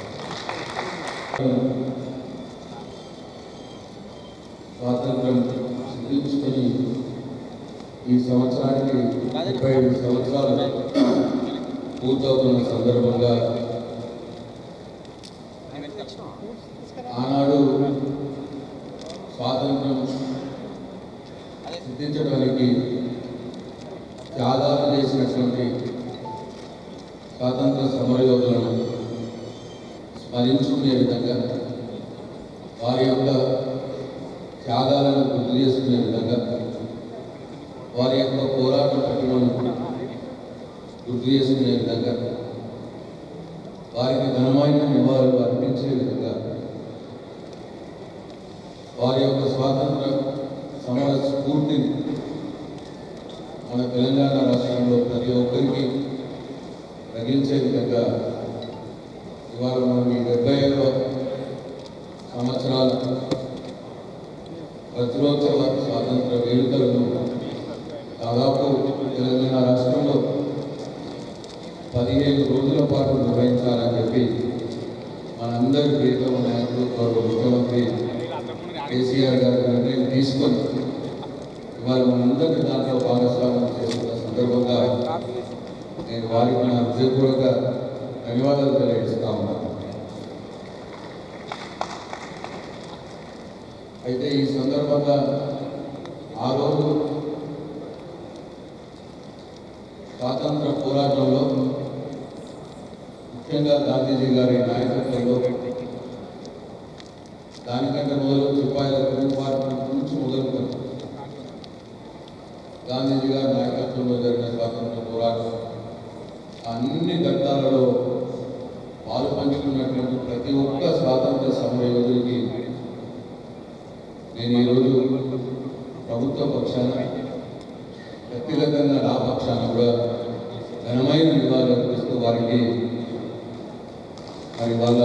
స్వాతంత్రం సిద్ధించుకొని ఈ సంవత్సరానికి ముప్పై ఐదు సంవత్సరాలు పూర్తవుతున్న సందర్భంగా ఆనాడు స్వాతంత్రం సిద్ధించడానికి త్యాగాలు చేసినటువంటి స్వాతంత్ర సమరయోధులను స్మరించుకునే విధంగా వారి యొక్క త్యాగాలను గుర్తు చేసుకునే విధంగా వారి యొక్క పోరాట పట్టులను గుర్తు చేసుకునే విధంగా వారికి ఘనమైన నివాళులు అర్పించే విధంగా వారి యొక్క స్వాతంత్ర సమర స్ఫూర్తిని మన తెలంగాణ రాష్ట్రంలో ప్రతి ఒక్కరికి తగిలించే విధంగా ఇవాళ మనం ఈ డెబ్బై ఐదవ సంవత్సరాల వజ్రోత్సవ స్వాతంత్ర వేడుకలను దాదాపు తెలంగాణ రాష్ట్రంలో పదిహేను రోజుల పాటు నిర్వహించాలని చెప్పి మనందరి ప్రియతమ నాయకులు గౌరవ ముఖ్యమంత్రి కేసీఆర్ గారు నిర్ణయం తీసుకొని ఇవాళ మనందరినీ దాంట్లో భాగస్వామ్యం చేస్తున్న సందర్భంగా నేను వారికి నా హృదయపూర్వక ధన్యవాదాలు తెలియజేస్తా ఉన్నాను అయితే ఈ సందర్భంగా ఆ రోజు స్వాతంత్ర పోరాటంలో ముఖ్యంగా గాంధీజీ గారి నాయకత్వంలో దానికంటే మొదలు సిపాయిల తిరుగుబాటు నుంచి మొదలుకొని గాంధీజీ గారి నాయకత్వంలో జరిగిన స్వాతంత్ర పోరాటం అన్ని ఘట్టాలలో పాలు పంచుకున్నటువంటి ప్రతి ఒక్క స్వాతంత్ర సమర యోధుడికి నేను ఈరోజు ప్రభుత్వ పక్షాన వ్యక్తిగతంగా నా పక్షాన కూడా ఘనమైన నివాళులు అర్పిస్తూ వారికి మరి వాళ్ళ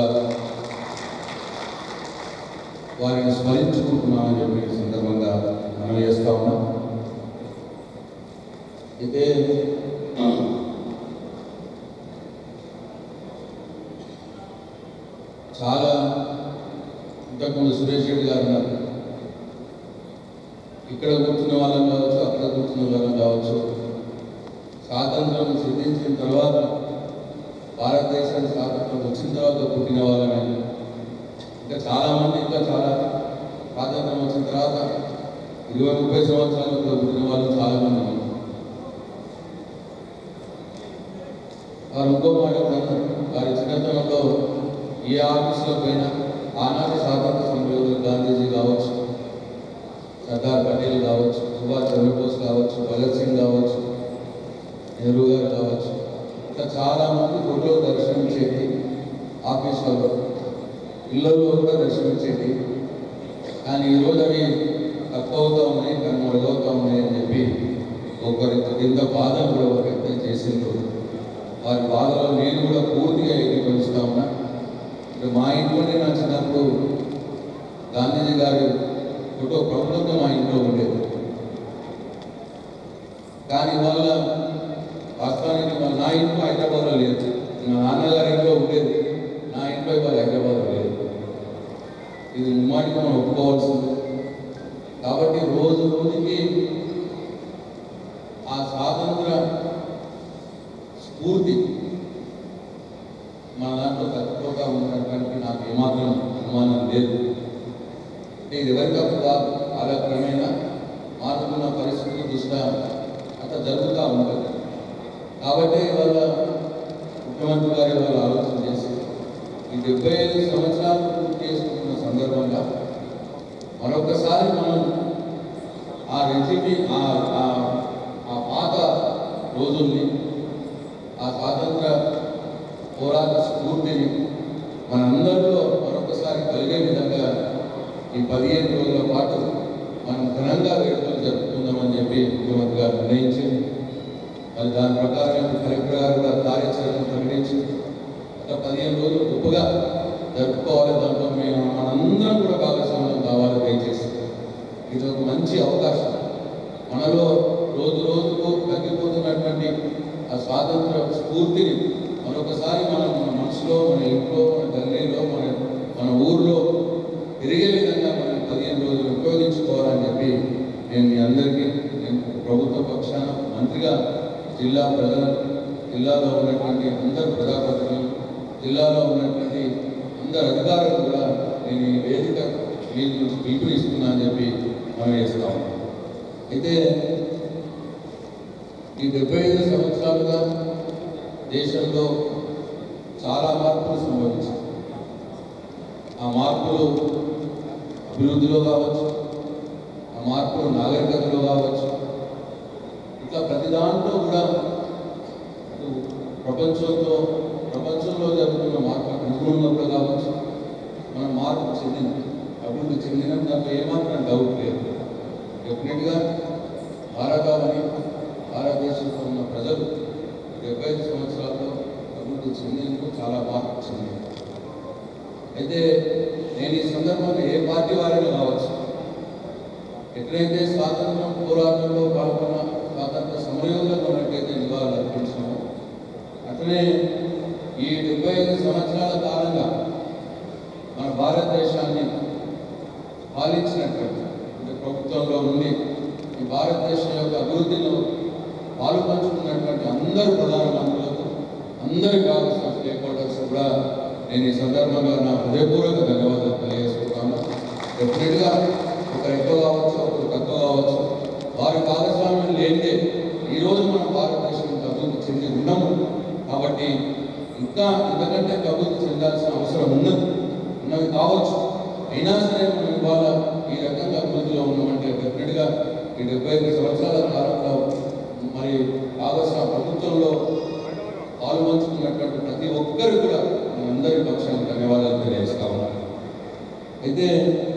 వారిని స్మరించుకుంటున్నామని చెప్పి ఈ సందర్భంగా మనం చేస్తా ఉన్నాం అయితే చాలా ఇంతకుముందు సురేష్ రెడ్డి గారు ఉన్నారు ఇక్కడ కూర్చున్న వాళ్ళం కావచ్చు అక్కడ కూర్చున్న వాళ్ళం కావచ్చు స్వాతంత్రం సిద్ధించిన తర్వాత భారతదేశానికి స్వాతంత్రం వచ్చిన తర్వాత పుట్టిన వాళ్ళమే ఇంకా చాలామంది ఇంకా చాలా స్వాతంత్రం వచ్చిన తర్వాత ఇరవై ముప్పై సంవత్సరాలు పుట్టిన వాళ్ళు చాలామంది ఉన్నారు వారు ఇంకో మాట కూడా అన్నారు. వారి చిన్నతనంలో ఏ ఆఫీసులో పోయినా ఆనాటి స్వాతంత్ర సమరయోధులు గాంధీజీ కావచ్చు సర్దార్ పటేల్ కావచ్చు సుభాష్ చంద్రబోస్ కావచ్చు భగత్ సింగ్ కావచ్చు నెహ్రూ గారు కావచ్చు ఇంకా చాలామంది ఫోటో దర్శనమిచ్చేది ఆఫీసులలో ఇళ్ళల్లో కూడా దర్శనమిచ్చేది కానీ ఈరోజు అవి తక్కువ అవుతా ఉన్నాయి కానీ మొదలవుతా ఉన్నాయి అని చెప్పి ఒకరి కింద బాధను కూడా ఒక వ్యక్తం చేసిండ్రు వారి బాధలో నేను కూడా పూర్తిగా ఏకీభవిస్తా ఉన్నా ఇప్పుడు మా ఇంట్లోనే నా చిన్నప్పుడు గాంధీజీ గారి ఫోటో ప్రభుత్వంగా మా ఇంట్లో ఉండేది కానీ వాళ్ళ వాస్తవానికి మా నా ఇంట్లో హైదరాబాద్లో లేదు మా నాన్నగారి ఇంట్లో ఉండేది నా ఇంట్లో ఇవాళ హైదరాబాద్లో లేదు ఇది ముమ్మాటికి మనం ఒప్పుకోవాల్సిందే కాబట్టి రోజు రోజుకి ఆ స్వాతంత్ర స్ఫూర్తి మన దాంట్లో తక్కువగా ఉన్నటువంటి నాకు ఏమాత్రం అనుమానం లేదు అంటే ఇది ఎవరి తప్పు కాదు కాలక్రమేణా మారుతున్న పరిస్థితుల దృష్ట్యా అంత జరుగుతూ ఉంటుంది కాబట్టి ఇవాళ ముఖ్యమంత్రి గారు ఇవాళ ఆలోచన చేసి ఈ డెబ్బై ఐదు సంవత్సరాలు పూర్తి చేసుకుంటున్న సందర్భంగా మరొకసారి మనం ఆ రెజిమి ఆ ఆ- ఆ పాత రోజుల్ని ఆ స్వాతంత్ర పోరాట స్ఫూర్తిని మనందరిలో మరొకసారి కలిగే విధంగా ఈ పదిహేను రోజుల పాటు మనం ఘనంగా వేడుకలు జరుపుకుందామని చెప్పి ముఖ్యమంత్రి గారు నిర్ణయించింది మరి దాని ప్రకారం ఇప్పుడు కలెక్టర్ గారు కూడా కార్యాచరణ ప్రకటించి గత పదిహేను రోజులు గొప్పగా జరుపుకోవాలి దాంట్లో మేము మనందరం కూడా భాగస్వామ్యం కావాలి దయచేసి ఇది ఒక మంచి అవకాశం మనలో రోజు రోజుకు తగ్గిపోతున్నటువంటి ఆ స్వాతంత్ర స్ఫూర్తిని మరొకసారి మనం మన మనసులో మన ఇంట్లో మన గల్లీలో మన మన ఊర్లో తిరిగే విధంగా మనం పదిహేను రోజులు ఉపయోగించుకోవాలని చెప్పి నేను మీ అందరికీ నేను ప్రభుత్వ పక్షాన మంత్రిగా జిల్లా ప్రజలు జిల్లాలో ఉన్నటువంటి అందరు ప్రజాప్రతినిధులు జిల్లాలో ఉన్నటువంటి అందరు అధికారులు కూడా నేను ఈ వేదిక మీకు పిలుపునిస్తున్నా అని చెప్పి మనం చేస్తా ఉన్నాం అయితే ఈ డెబ్బై ఐదు సంవత్సరాలుగా దేశంలో చాలా మార్పులు సంభవించాయి ఆ మార్పులు అభివృద్ధిలో కావచ్చు ఆ మార్పులు నాగరికతలో కావచ్చు ఇట్లా ప్రతి దాంట్లో కూడా అటు ప్రపంచంతో ప్రపంచంలో జరుగుతున్న మార్పు అనుగుణంగా కూడా కావచ్చు మనం మార్పు చెందింది అభివృద్ధి చెందిన దాంట్లో ఏమాత్రం డౌట్ లేదు డెఫినెట్గా భారతావని భారతదేశంలో ఉన్న ప్రజలు డెబ్బై ఐదు సంవత్సరాల్లో అభివృద్ధి చెందేందుకు చాలా మార్పు చెందింది అయితే నేను ఈ సందర్భంగా ఏ పార్టీ వారైనా కావచ్చు ఎక్కడైతే స్వాతంత్రం పోరాటంలో పాల్గొన్న స్వాతంత్ర సమరయోధులకు ఉన్నట్టయితే నివాళులు అర్పించినామో అట్లనే ఈ డెబ్బై ఐదు సంవత్సరాల కాలంగా మన భారతదేశాన్ని పాలించినటువంటి అంటే ప్రభుత్వంలో నుండి ఈ భారతదేశం యొక్క అభివృద్ధిలో పాలు పంచుకున్నటువంటి అందరు ప్రధానమంత్రులకు అందరి భాగస్వామ్య స్టేక్ హోల్డర్స్ కూడా నేను ఈ సందర్భంగా నా హృదయపూర్వక ధన్యవాదాలు తెలియజేసుకుంటాను డెఫినెట్గా ఒకరు ఎక్కువ కావచ్చు ఒకరు తక్కువ కావచ్చు వారి భాగస్వామ్యం లేనిదే ఈరోజు మనం భారతదేశం అభివృద్ధి చెంది ఉన్నాము కాబట్టి ఇంకా ఇంతకంటే అభివృద్ధి చెందాల్సిన అవసరం ఉన్నది ఉన్నది కావచ్చు అయినా సరే మనం ఇవాళ ఈ రకంగా అభివృద్ధిలో ఉన్నామంటే డెఫినెట్గా ఈ డెబ్బై ఐదు సంవత్సరాల కాలంలో మరి భాగస్వామ్య ప్రభుత్వంలో పాల్పంచుకున్నటువంటి ప్రతి ఒక్కరు కూడా మన అందరి పక్షాన ధన్యవాదాలు తెలియజేస్తా ఉన్నాను అయితే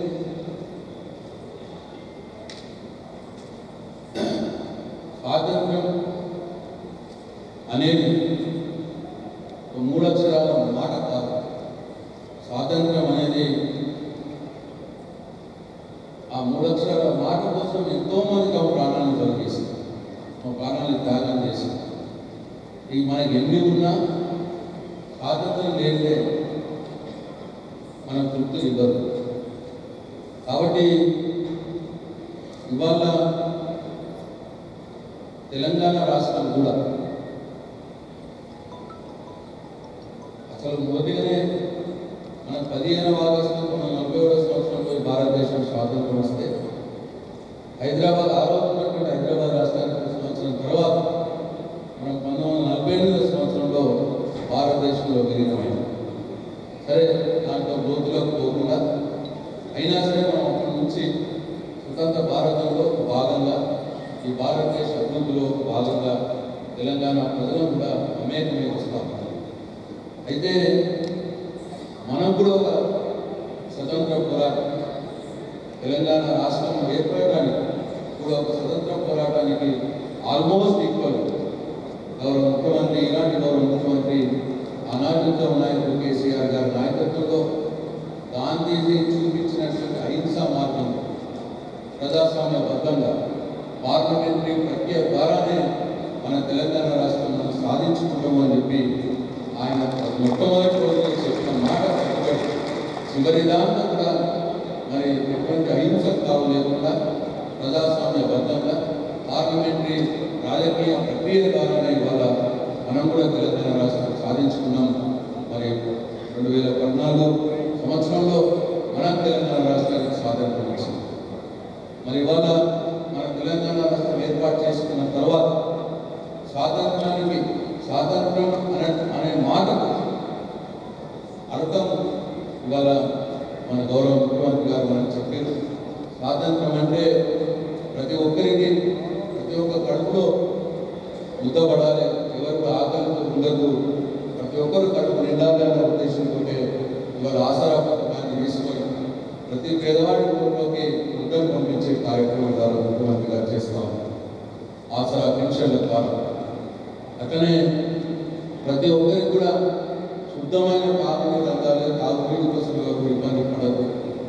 స్వాతంత్రం అనేది ఒక మూడక్షరాల మాట కాదు స్వాతంత్రం అనేది ఆ మూడక్షరాల మాట కోసం ఎంతో మంది తమ ప్రాణాలను తొలగేసింది తమ ప్రాణాలను త్యాగం చేసింది ఈ మనకి ఎన్ని ఉన్నా స్వాతంత్రం లేదే మనకు తృప్తి ఇవ్వదు కాబట్టి ఇవాళ తెలంగాణ రాష్ట్రం కూడా అసలు మొదటిగానే మన పదిహేనవ ఆగస్టు మన నలభై ఏడవ సంవత్సరంలో ఈ భారతదేశం స్వాతంత్రం వస్తే హైదరాబాద్ ఆ రోజు ఉన్నటువంటి హైదరాబాద్ రాష్ట్రానికి సంవత్సరం తర్వాత మనం పంతొమ్మిది వందల నలభై ఎనిమిదవ సంవత్సరంలో భారతదేశంలో విలీనమైంది సరే దాంట్లో లోతులకు పోకుండా అయినా సరే మనం అక్కడి నుంచి స్వతంత్ర భారతంలో ఒక భాగంగా ఈ భారతదేశ అభివృద్ధిలో ఒక భాగంగా తెలంగాణ ప్రజలను కూడా అమేకమే వస్తాం అయితే మనం కూడా ఒక స్వతంత్ర పోరాటం తెలంగాణ రాష్ట్రం ఏర్పడడానికి కూడా ఒక స్వతంత్ర పోరాటానికి ఆల్మోస్ట్ ఈక్వల్ గౌరవ ముఖ్యమంత్రి ఇలాంటి గౌరవ ముఖ్యమంత్రి ఆనాటి నాయకుడు కేసీఆర్ గారి నాయకత్వంలో గాంధీజీ చూపించినటువంటి అహింసా మార్గం ప్రజాస్వామ్యబద్ధంగా పార్లమెంటరీ ప్రక్రియ ద్వారానే మన తెలంగాణ రాష్ట్రం మనం సాధించుకుంటామని చెప్పి ఆయన మొట్టమొదటి రోజున చెప్పిన మాట కట్టుబడి చివరి దాకా కూడా మరి ఎటువంటి అహింసకు తావు లేకుండా ప్రజాస్వామ్యబద్ధంగా పార్లమెంటరీ రాజకీయ ప్రక్రియ ద్వారానే ఇవాళ మనం కూడా తెలంగాణ రాష్ట్రం సాధించుకున్నాం మరి రెండు వేల పద్నాలుగు సంవత్సరంలో మనం తెలంగాణ రాష్ట్రానికి స్వాతంత్రం వచ్చింది మరి ఇవాళ మన తెలంగాణ రాష్ట్రం ఏర్పాటు చేసుకున్న తర్వాత స్వాతంత్రానికి స్వాతంత్రం అనే అనే మాటకు అర్థం ఇవాళ మన గౌరవ ముఖ్యమంత్రి గారు మనకు చెప్పారు స్వాతంత్రం అంటే ప్రతి ఒక్కరికి ప్రతి ఒక్క కడుపులో ముద్దపడాలి ఎవరు ఆకలితో ఉండదు ప్రతి ఒక్కరు కడుపు నిండాలి అన్న ఉద్దేశంతో ఇవాళ ఆసరా పథకాన్ని తీసుకొని ప్రతి పేదవాడి ఊరిలోకి ముద్దను పంపించే కార్యక్రమం ద్వారా ముఖ్యమంత్రి గారు చేస్తాం ఆసరా పెన్షన్ల ద్వారా అట్లనే ప్రతి ఒక్కరికి కూడా శుద్ధమైన తాగునీరు అందాలి తాగునీరు కోసం ఎవరు ఇబ్బంది పడదు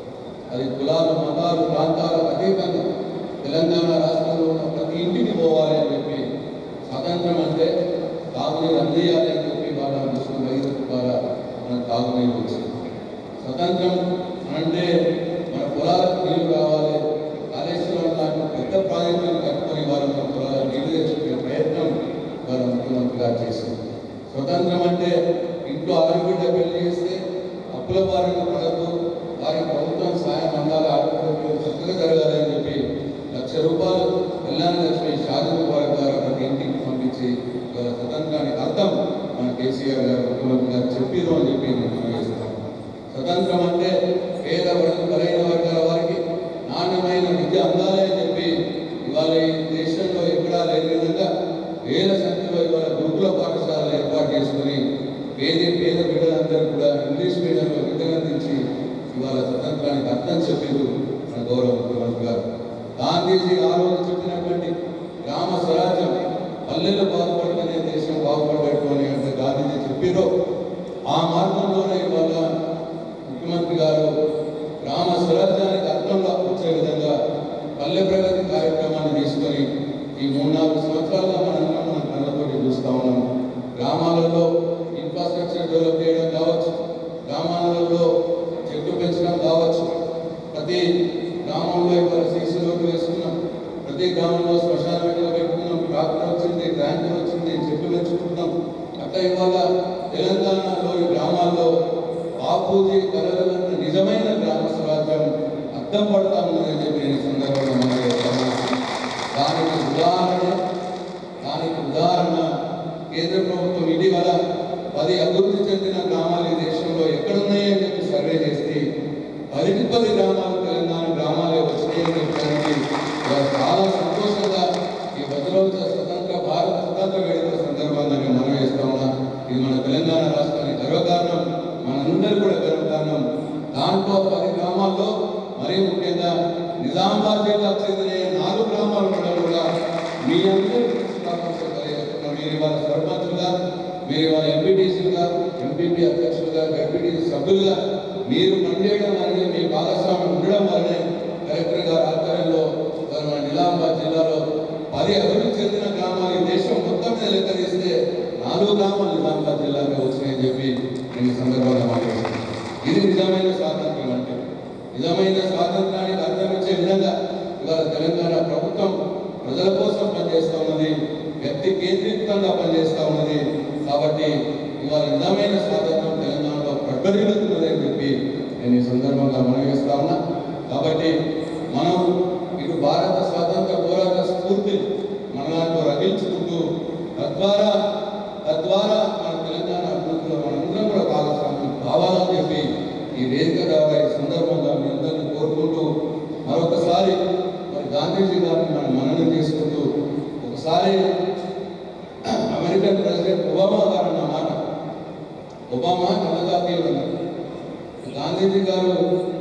అది కులాలు మతాలు ప్రాంతాలకు అతీతంగా తెలంగాణ రాష్ట్రంలో ఉన్న ప్రతి ఇంటికి పోవాలి అని చెప్పి స్వతంత్రం అంటే తాగునీరు అందియాలి అని చెప్పి వాళ్ళ మిషన్ భగీరథ ద్వారా మనకు తాగునీరు వచ్చింది స్వతంత్రం అంటే మన పొలాలకు నీళ్లు కావాలి కాళేశ్వరం లాంటి పెద్ద ప్రాజెక్టులను కట్టుకొని వాళ్ళ మన పొలాలకు నీళ్లు తెచ్చుకునే ప్రయత్నం వాళ్ళ ముఖ్యమంత్రి గారు చేసింది స్వతంత్రం అంటే ఇంట్లో ఆడబిడ్డ పెళ్లి చేస్తే అప్పుల బారిన పడద్దు వారి ప్రభుత్వం సాయం అందాలి ఆడబిడ్డ చక్కగా జరగాలి అని చెప్పి లక్ష రూపాయలు కళ్యాణ లక్ష్మి షాది ముబారక్ ద్వారా ప్రతి ఇంటికి పంపించి ఇవాళ స్వతంత్రానికి అర్థం మన కేసీఆర్ గారు ముఖ్యమంత్రి గారు చెప్పిరు అని చెప్పి నేను మనం చేస్తున్నాను స్వతంత్రం అంటే పేద వర్గ బలైన వర్గాల వారికి నాణ్యమైన విద్య అందాలి అని చెప్పి ఇవాళ ఈ దేశంలో ఎక్కడా లేని విధంగా వేల సంఖ్యలో ఇవాళ గురుకుల పాఠశాలలు ఏర్పాటు చేసుకుని పేద పేద బిడ్డలందరూ కూడా ఇంగ్లీష్ మీడియంలో విద్యను అందించి ఇవాళ స్వతంత్రానికి అర్థం చెప్పిండు మన గౌరవ ముఖ్యమంత్రి గారు గాంధీజీ ఆ రోజు చెప్పినటువంటి గ్రామ స్వరాజ్యం పల్లెలు బాగుపడితేనే దేశం బాగుపడ్డట్టు అని అంటే గాంధీజీ చెప్పిరో ఆ మార్గంలోనే ఇవాళ ముఖ్యమంత్రి గారు గ్రామ స్వరాజ్యానికి అర్థంలో వచ్చే విధంగా పల్లె ప్రగతి కార్యక్రమాన్ని తీసుకొని ఈ మూడు నాలుగు సంవత్సరాలుగా మనం మనం కళ్ళతోటి చూస్తూ ఉన్నాం గ్రామాలలో ఇన్ఫ్రాస్ట్రక్చర్ డెవలప్ చేయడం కావచ్చు గ్రామాలలో చెట్లు పెంచడం కావచ్చు ప్రతి గ్రామంలో ఇవాళ సీసీ రోడ్లు వేసుకున్నాం ప్రతి గ్రామంలో శ్మశాన వెంటనే పెట్టుకున్నాం ట్రాక్టర్ వచ్చింది ట్యాంకర్ వచ్చింది చెట్లు పెంచుకుంటున్నాం అట్లా ఇవాళ తెలంగాణలో ఈ గ్రామాల్లో బాపూజీ కలలు నిజమైన గ్రామ స్వరాజ్యం అర్థం పడతా ఉందని చెప్పి నేను ఈ సందర్భంగా మనం చేస్తాను దానికి ఉదాహరణ దానికి ఉదాహరణ కేంద్ర ప్రభుత్వం ఇటీవల పది అభివృద్ధి చెందిన గ్రామాలు ఈ దేశంలో ఎక్కడున్నాయని చెప్పి సర్వే చేస్తే పదికి పది గ్రామాలు తెలంగాణ గ్రామాలే వచ్చినాయని చెప్పడానికి ఇవాళ చాలా సంతోషంగా ఈ భద్రవచ స్వతంత్ర భారత స్వతంత్ర వేడుకల సందర్భంగా నేను మనం చేస్తా ఉన్నా ఇది మన తెలంగాణ రాష్ట్రానికి గర్వకారణం దాంట్లో పది గ్రామాల్లో మరీ ముఖ్యంగా నిజామాబాద్ జిల్లాకు చెందిన ఈ నాలుగు గ్రామాల ఉండడం కూడా మీ అందరికీ శుభాకాంక్షలు తెలియజేస్తున్నాను మీరు ఇవాళ సర్పంచులుగా మీరు ఇవాళ ఎంపీటీసీలుగా ఎంపీపీ అధ్యక్షులుగా ఎంపీటీసీ సభ్యులుగా మీరు పనిచేయడం వల్లనే మీ భాగస్వామ్యం ఉండడం వల్లనే కలెక్టర్ గారి ఆధ్వర్యంలో మరి మన నిజామాబాద్ జిల్లాలో పది అభివృద్ధి చెందిన గ్రామాలు ఈ దేశం మొత్తం మీద లెక్క తీస్తే నాలుగు గ్రామాలు నిజామాబాద్ జిల్లాగా వచ్చినాయని చెప్పి నేను ఈ సందర్భంగా మాట్లాడుతున్నాను ఇది నిజమైన స్వాతంత్రం అంటే నిజమైన స్వాతంత్రానికి అర్థమిచ్చే విధంగా ఇవాళ తెలంగాణ ప్రభుత్వం ప్రజల కోసం పనిచేస్తూ ఉన్నది వ్యక్తి కేంద్రీకృతంగా పనిచేస్తూ ఉన్నది కాబట్టి ఇవాళ నిజమైన స్వాతంత్రం తెలంగాణలో ప్రకటిస్తున్నది అని చెప్పి నేను ఈ సందర్భంగా మనవేస్తా ఉన్నా కాబట్టి మనం ఇటు భారత స్వాతంత్ర పోరాట స్ఫూర్తి మనలాంటి రగిల్చుకుంటూ తద్వారా తద్వారా మన తెలంగాణ అభివృద్ధిలో మనందరం కూడా భాగస్వామ్యం కావాలని చెప్పి ఈ వేదిక ద్వారా ఈ సందర్భంగా మీ అందరినీ కోరుకుంటూ మరొకసారి మరి గాంధీజీ గారిని మనం మననం చేసుకుంటూ ఒకసారి అమెరికన్ ప్రెసిడెంట్ ఒబామా గారు అన్న మాట ఒబామా నల్లజాతీయుడు అన్నారు గాంధీజీ గారు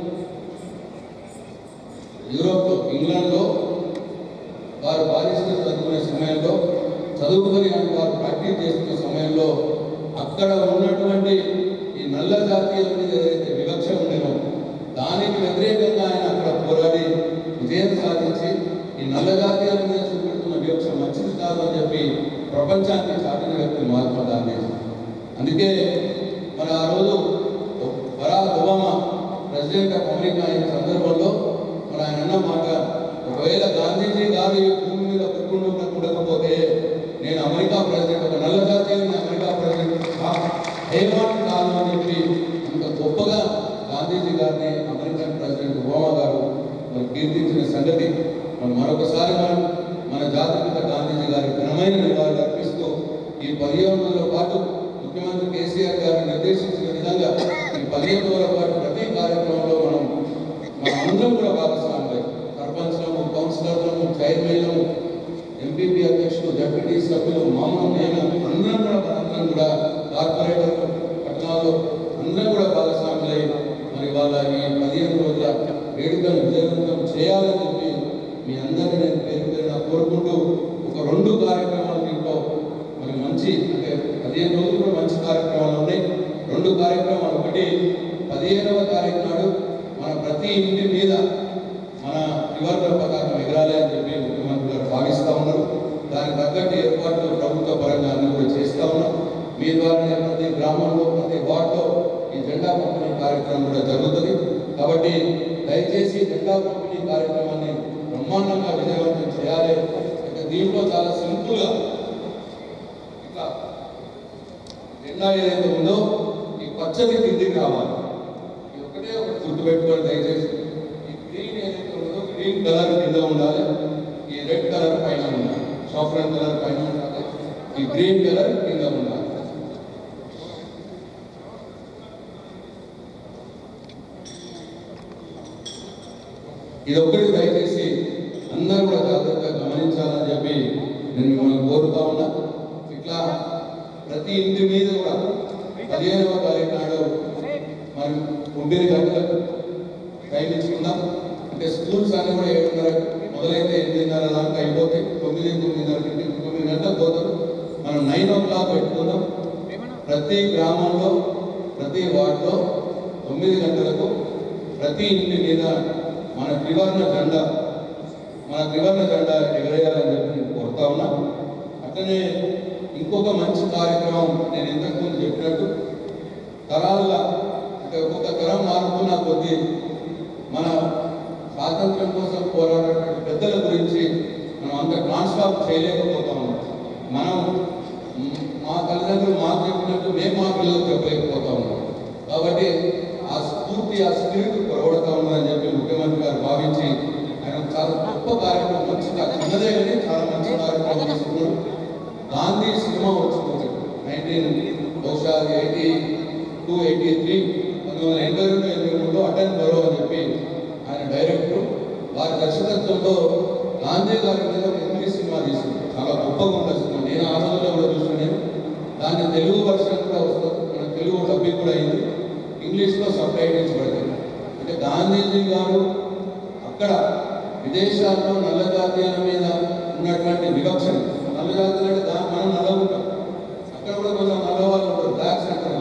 యూరోప్లో ఇంగ్లాండ్లో వారు బారిస్టర్ చదువుకునే సమయంలో చదువుకొని అని వారు ప్రాక్టీస్ చేస్తున్న సమయంలో అక్కడ ఉన్నటువంటి ఈ నల్ల జాతీయుల మీద ఏదైతే వివక్ష ఉండేనో దానికి వ్యతిరేకంగా ఆయన అక్కడ పోరాడి విజయం సాధించి ఈ నల్ల జాతీయుల మీద చూపెడుతున్న వివక్ష మంచిది కాదు అని చెప్పి ప్రపంచానికి చాటిన వ్యక్తి మహాత్మా గాంధీజీ అందుకే మరి ఆ రోజు Barack Obama president of America అయిన సందర్భంలో మరి ఆయన అన్న మాట ఒకవేళ గాంధీజీ గారు ఈ భూమి మీద పుట్టుకుంటూ ఉండకపోతే నేను అమెరికా ప్రెసిడెంట్ ఒక నల్ల జాతీయుని అమెరికా ప్రెసిడెంట్ ఏమాటి కాదు అని చెప్పి అంత గొప్పగా గాంధీజీ గారిని అమెరికన్ ప్రెసిడెంట్ ఒబామా గారు మరి కీర్తించిన సంగతి మరి మరొకసారి మనం మన జాతిపిత గాంధీజీ గారికి ఘనమైన నివాళులు అర్పిస్తూ ఈ పదిహేను రోజుల పాటు ముఖ్యమంత్రి కేసీఆర్ గారిని నిర్దేశించిన విధంగా ఈ పదిహేను రోజుల పాటు ప్రతి కార్యక్రమంలో మనం మన అందరం కూడా భాగస్వాములై సర్పంచ్లము కౌన్సిలర్లము చైర్మన్లము ఎంపీపీ అధ్యక్షులు డెప్యూటీ సభ్యులు మామూలు నేను అందరం కూడా మనందరం కూడా కార్పొరేటర్లు పట్టణాల్లో అందరం కూడా భాగస్వాములై మరి వాళ్ళ ఈ పదిహేను రోజుల వేడుకను విజయవంతం చేయాలని చెప్పి మీ అందరినీ నేను పేరు పేరున కోరుకుంటూ ఒక రెండు కార్యక్రమాలు దీంట్లో మరి మంచి అంటే పదిహేను రోజులు కూడా మంచి కార్యక్రమాలు ఉన్నాయి రెండు కార్యక్రమాలు ఒకటి పదిహేనవ తారీఖు నాడు మన ప్రతి ఇంటి మీద మన త్రివర్ణ పతాకం ఎగరాలి అని చెప్పి ముఖ్యమంత్రి గారు భావిస్తూ ఉన్నారు దానికి తగ్గట్టు ఏర్పాట్లు ప్రభుత్వ పరంగా అన్ని కూడా చేస్తూ ఉన్నాం మీ ద్వారానే ప్రతి గ్రామంలో ప్రతి వార్డులో ఈ జెండా పంపిణీ కార్యక్రమం కూడా జరుగుతుంది కాబట్టి దయచేసి జెండా పంపిణీ కార్యక్రమాన్ని బ్రహ్మాండంగా విజయవంతం చేయాలి ఇక దీంట్లో చాలా సింపుల్గా ఇట్లా జెండా ఏదైతే ఉందో ఈ పచ్చని కిందికి రావాలి ఇది ఒకటే ఒకటి గుర్తుపెట్టుకోండి దయచేసి ఈ గ్రీన్ ఏదైతే ఉందో గ్రీన్ కలర్ కింద ఉండాలి ఈ రెడ్ కలర్ పైన ఉండాలి సాఫ్ట్వేర్ కలర్ పైన ఉండాలి ఈ గ్రీన్ కలర్ కింద ఉండాలి ఇది ఒకటి దయచేసి అందరూ కూడా జాగ్రత్తగా గమనించాలని చెప్పి నేను మిమ్మల్ని కోరుతా ఉన్నా ఇట్లా ప్రతి ఇంటి మీద కూడా పదిహేనవ తారీఖు నాడు మరి తొమ్మిది గంటలకు టైం ఇచ్చుకుందాం అంటే స్కూల్స్ అన్ని కూడా ఏడున్నర మొదలైతే ఎనిమిదిన్నర దాకా అయిపోతాయి తొమ్మిది తొమ్మిదిన్నరకి తొమ్మిది గంటలకు పోతారు మనం నైన్ ఓ క్లాక్ పెట్టుకుందాం ప్రతి గ్రామంలో ప్రతి వార్డులో తొమ్మిది గంటలకు ప్రతి ఇంటి మీద మన త్రివర్ణ జెండా మన త్రివర్ణ జెండా ఎగరేయాలని చెప్పి నేను కోరుతా ఉన్నా అట్లనే ఇంకొక మంచి కార్యక్రమం నేను ఇంతకుముందు చెప్పినట్టు తరాల అంటే ఒక్కొక్క తరం మారుతున్న కొద్దీ మన స్వాతంత్రం కోసం పోరాడినటువంటి పెద్దల గురించి మనం అంత ట్రాన్స్ఫార్మ్ చేయలేకపోతా ఉన్నాం మనం మ్, మా తల్లిదండ్రులు మాకు చెప్పినట్టు మేము మా పిల్లలకు చెప్పలేకపోతా ఉన్నాం కాబట్టి ఆ స్ఫూర్తి ఆ స్పిరిట్ పొరవడతా ఉన్నదని చెప్పి ముఖ్యమంత్రి గారు భావించి ఆయన చాలా గొప్ప కార్యక్రమం మంచి కా- చిన్నదే కానీ చాలా మంచి కార్యక్రమం తీసుకున్నాడు గాంధీ సినిమా వచ్చింది నైన్టీన్ బహుశా ఎయిటీ టూ ఎయిటీ త్రీ పంతొమ్మిది వందల ఎనభై రెండు ఎనభై మూడులో అటెండ్ బరో అని చెప్పి ఆయన డైరెక్టర్ వారి దర్శకత్వంలో గాంధీ గారి మీద ఒక ఇంగ్లీష్ సినిమా తీసుకుంది చాలా గొప్పగా ఉంటుంది సినిమా నేను ఆ రోజుల్లో కూడా చూసాను నేను దాన్ని తెలుగు వర్షన్ కూడా వస్తుంది మన తెలుగు డబ్బింగ్ కూడా అయింది ఇంగ్లీష్లో సబ్ టైటిల్స్ పడతాయి గాంధీజీ గారు అక్కడ విదేశాల్లో నల్ల జాతీయుల మీద ఉన్నటువంటి వివక్షణ నల్ల జాతీయులు అంటే దా- మనం నల్ల ఉంటాం అక్కడ కూడా కొంచెం నల్ల వాళ్ళు ఉంటారు బ్లాక్ సెంటర్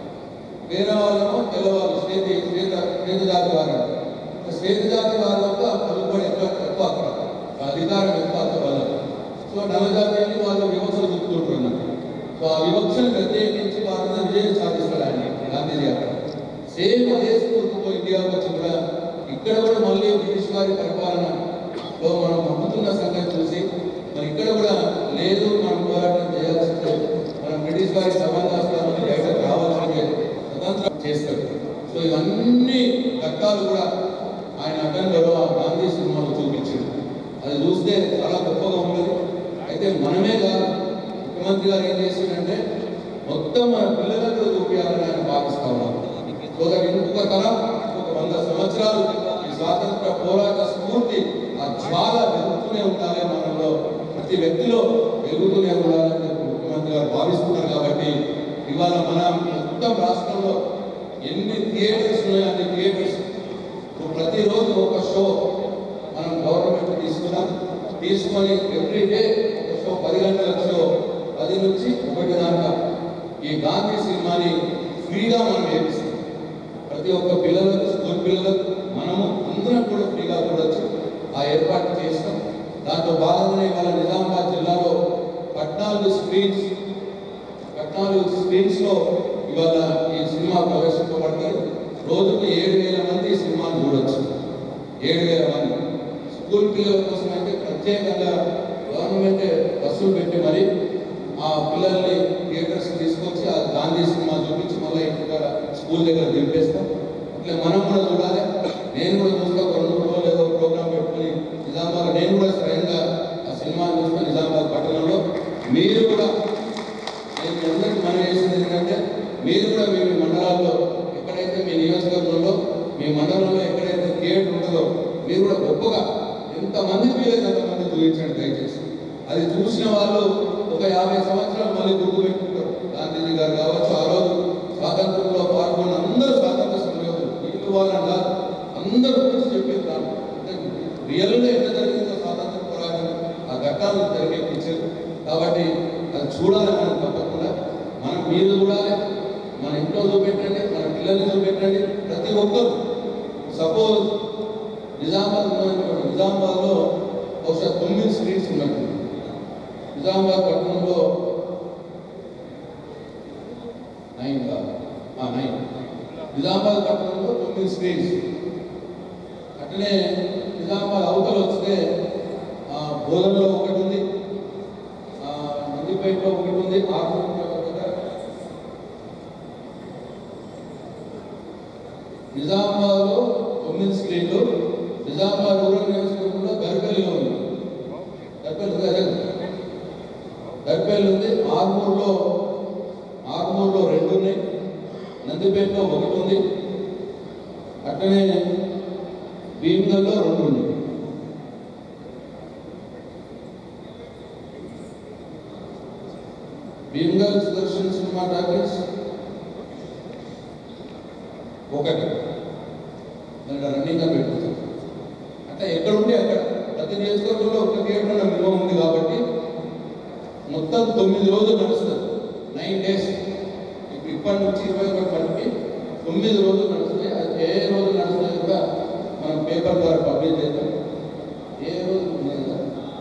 వేరే వాళ్ళేమో తెల్లవాళ్ళు శ్వేత శ్వేత శ్వేత జాతి వారు శ్వేత జాతి వారి యొక్క పలుబడి ఎక్కువ ఎక్కువ అక్కడ అధికారం ఎక్కువ అక్కడ వల్ల సో నల్ల జాతీయుల్ని వాళ్ళు వివక్షలు చూపుతుంటారు అన్నమాట సో ఆ వివక్షను ప్రత్యేకించి వారి మీద విజయం సాధిస్తాడు ఆయన గాంధీజీ అక్కడ సేమ్ అదే స్ఫూర్తితో ఇండియాకి వచ్చి కూడా ఇక్కడ కూడా మళ్ళీ బ్రిటిష్ వారి పరిపాలనలో మనం పంపుతున్న సంగతి చూసి మరి ఇక్కడ కూడా లేదు మనం పోరాటం చేయాల్సిందే మనం బ్రిటిష్ వారి సమాధానం బయటకు రావాల్సిందే స్వతంత్రం చేస్తాడు సో ఇవన్నీ ఘట్టాలు కూడా ఆయన అటెండర్లో ఆ గాంధీ సినిమాలో చూపించాడు అది చూస్తే చాలా గొప్పగా ఉంటుంది అయితే మనమే కాదు ముఖ్యమంత్రి గారు ఏం చేసిందంటే మొత్తం మన పిల్లలకు చూపించాలని ఆయన భావిస్తా ఉన్నారు ఒక ఇంకొక తరం ఒక వంద సంవత్సరాలు ఈ స్వాతంత్ర పోరాట స్ఫూర్తి ఆ జ్వాల వెలుగుతూనే ఉండాలి మనలో ప్రతి వ్యక్తిలో వెలుగుతూనే ఉండాలని చెప్పి ముఖ్యమంత్రి గారు భావిస్తున్నారు కాబట్టి ఇవాళ మన మొత్తం రాష్ట్రంలో ఎన్ని థియేటర్స్ ఉన్నాయో అన్ని థియేటర్స్ ప్రతిరోజు ఒక షో మనం గవర్నమెంట్ తీసుకున్నాం తీసుకొని ఎవ్రీ డే ఒక షో పది గంటల షో పది నుంచి ఒకటి దాకా ఈ గాంధీ సినిమాని ఫ్రీగా మనం వేపిస్తాం ప్రతి ఒక్క పిల్లలకు స్కూల్ పిల్లలకు మనము అందరం కూడా ఫ్రీగా చూడొచ్చు ఆ ఏర్పాటు చేస్తాం దాంతో భాగంగానే ఇవాళ నిజామాబాద్ జిల్లాలో పద్నాలుగు స్క్రీన్స్ పద్నాలుగు స్క్రీన్స్ లో ఇవాళ ఈ సినిమా ప్రదర్శింపబడుతుంది రోజుకు ఏడు వేల మంది ఈ సినిమాను చూడొచ్చు ఏడు వేల మంది స్కూల్ పిల్లల కోసం అయితే ప్రత్యేకంగా గవర్నమెంట్ బస్సులు పెట్టి మరి ఆ పిల్లల్ని థియేటర్స్ తీసుకొచ్చి ఆ గాంధీ సినిమా చూపించి మళ్ళీ ఇక్కడ స్కూల్ దగ్గర దింపేస్తాం ఇట్లా మనం కూడా చూడాలి నేను కూడా చూస్తా ఒక రెండు మూడు రోజులు ఏదో ప్రోగ్రామ్ పెట్టుకుని నిజామాబాద్ నేను కూడా స్వయంగా ఆ సినిమాని చూస్తే నిజామాబాద్ పట్టణంలో మీరు కూడా నేను మీ అందరికీ మనం చేసింది ఏంటంటే మీరు కూడా మీ మీ మండలాల్లో ఎక్కడైతే మీ నియోజకవర్గంలో మీ మండలంలో ఎక్కడైతే థియేటర్ ఉంటుందో మీరు కూడా గొప్పగా ఎంతమంది వీలైతే అంతమంది చూపించండి దయచేసి అది చూసిన వాళ్ళు ఒక యాభై సంవత్సరాలు మళ్ళీ గుర్తు పెట్టుకుంటారు గాంధీజీ గారు కావచ్చు ఆ రోజు స్వాతంత్రంలో పాల్గొన్న అందరూ స్వాతంత్ర సమయోధులు వీళ్ళు వాళ్ళని కాదు అందరూ గురించి చెప్పేది రాను అంటే రియల్గా ఎంత జరిగిందో స్వాతంత్ర పోరాటం ఆ ఘట్టాలను తెరకెక్కించారు కాబట్టి అది చూడాలి మనం తప్పకుండా మనం మీరు చూడాలి మన ఇంట్లో చూపెట్టండి మన పిల్లల్ని చూపెట్టండి ప్రతి ఒక్కరు సపోజ్ నిజామాబాద్ ఉన్నదనుకోండి నిజామాబాద్లో బహుశా తొమ్మిది స్ట్రీట్స్ ఉన్నట్టు నిజామాబాద్ పట్టణంలో నైన్ కాదు ఆ, నైన్ నిజామాబాద్ పట్టణంలో తొమ్మిది స్ట్రీట్స్ అట్లనే నిజామాబాద్ అవతల వస్తే ఆ, బోధనలో ఒకటి ఉంది ఆ, నందిపేటలో ఒకటి ఉంది ఆర్మూర్లో ఒకటి నిజామాబాద్లో తొమ్మిది స్క్రీన్లు నిజామాబాద్ రూరల్ నియోజకవర్గంలో గర్పల్లిలో ఉంది గర్పల్లి అదే గర్పల్లి ఉంది ఆర్మూర్లో ఆర్మూర్లో రెండు ఉన్నాయి నందిపేటలో ఒకటి ఉంది అట్లనే భీమగల్లో రెండు ఉన్నాయి భీమగల్ సుదర్శన్ సినిమా టాకీస్ ఒకటి దాంట్లో రన్నింగ్గా పెట్టుకుంటాం అంటే ఎక్కడ ఉంటే అక్కడ ప్రతి నియోజకవర్గంలో ఒక థియేటర్ మినిమం ఉంది కాబట్టి మొత్తం తొమ్మిది రోజులు నడుస్తుంది నైన్ డేస్ ఇప్పుడు ఇప్పటి నుంచి ఇరవై ఒకటి వరకు తొమ్మిది రోజులు నడుస్తాయి అది ఏ రోజు నడుస్తాయి కూడా మనం పేపర్ ద్వారా పబ్లిష్ చేద్దాం ఏ రోజు ఉన్నది కదా?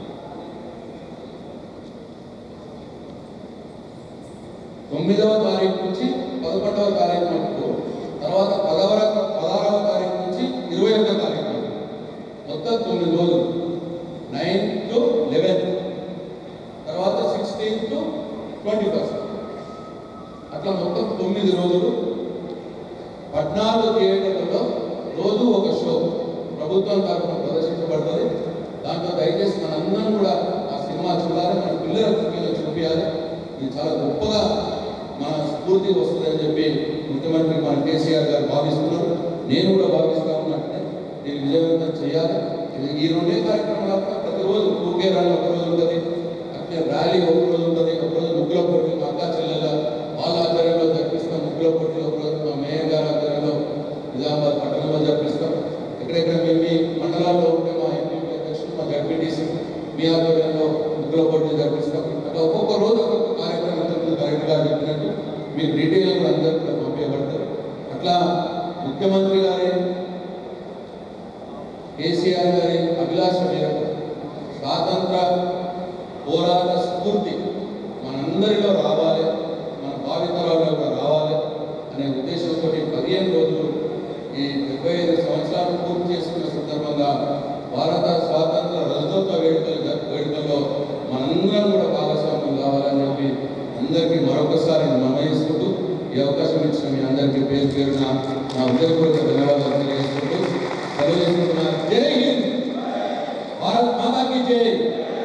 తొమ్మిదవ తారీఖు నుంచి పదకొండవ తారీఖు మటుకు తర్వాత పదవర పదహారవ తారీఖు నుంచి ఇరవై ఒకటో తారీఖు వరకు. మొత్తం తొమ్మిది రోజులు నైన్ టు లెవెన్ తర్వాత సిక్స్టీన్ టు ట్వంటీ ఫస్ట్ అట్లా మొత్తం తొమ్మిది రోజులు పద్నాలుగు థియేటర్లలో రోజు ఒక షో ప్రభుత్వం తరఫున ప్రదర్శించబడుతుంది దాంట్లో దయచేసి మనందరం కూడా ఆ సినిమా చూడాలి మన పిల్లలకు పిల్లలకు చూపించాలి ఇది చాలా గొప్పగా మన స్ఫూర్తి వస్తుందని చెప్పి ముఖ్యమంత్రి మన కేసీఆర్ గారు భావిస్తున్నారు నేను కూడా భావిస్తా ఉన్నట్టే దీన్ని విజయవంతం చేయాలి ఇది ఈ రెండే కార్యక్రమాలు కాకుండా ప్రతిరోజు ఊకే రాని ఒక రోజు ఉంటుంది అట్లే ర్యాలీ ఒక రోజు ఉంటుంది ఒక రోజు ముగ్గుల పోటీ మా అక్క చెల్లెల వాళ్ళ ఆధ్వర్యంలో జరిపిస్తాం ముగ్గుల పోటీ ఒక రోజు మా మేయర్ గారి ఆధ్వర్యంలో నిజామాబాద్ పట్టణంలో జరిపిస్తాం అట్లా ముఖ్యమంత్రి గారి కేసీఆర్ గారి అభిలాష మేరకు స్వాతంత్ర పోరాట స్ఫూర్తి మనందరిలో రావాలి మన భావితరాల్లో కూడా రావాలి అనే ఉద్దేశంతో పదిహేను రోజులు ఈ డెబ్బై ఐదు సంవత్సరాలు పూర్తి చేసుకున్న సందర్భంగా భారత స్వాతంత్ర రజతోత్సవ వేడుకలు జరు- వేడుకల్లో మనందరం కూడా భాగస్వామ్యం కావాలని చెప్పి అందరికీ మరొకసారి మనవిస్తుంటూ ఈ అవకాశం ఇచ్చిన మీ అందరికీ పేరు పేరున నా హృదయపూర్వక ధన్యవాదాలు తెలియజేసుకుంటూ సెలవు తీసుకుంటున్నాను జై హింద్ భారత్ మాతా కీ జై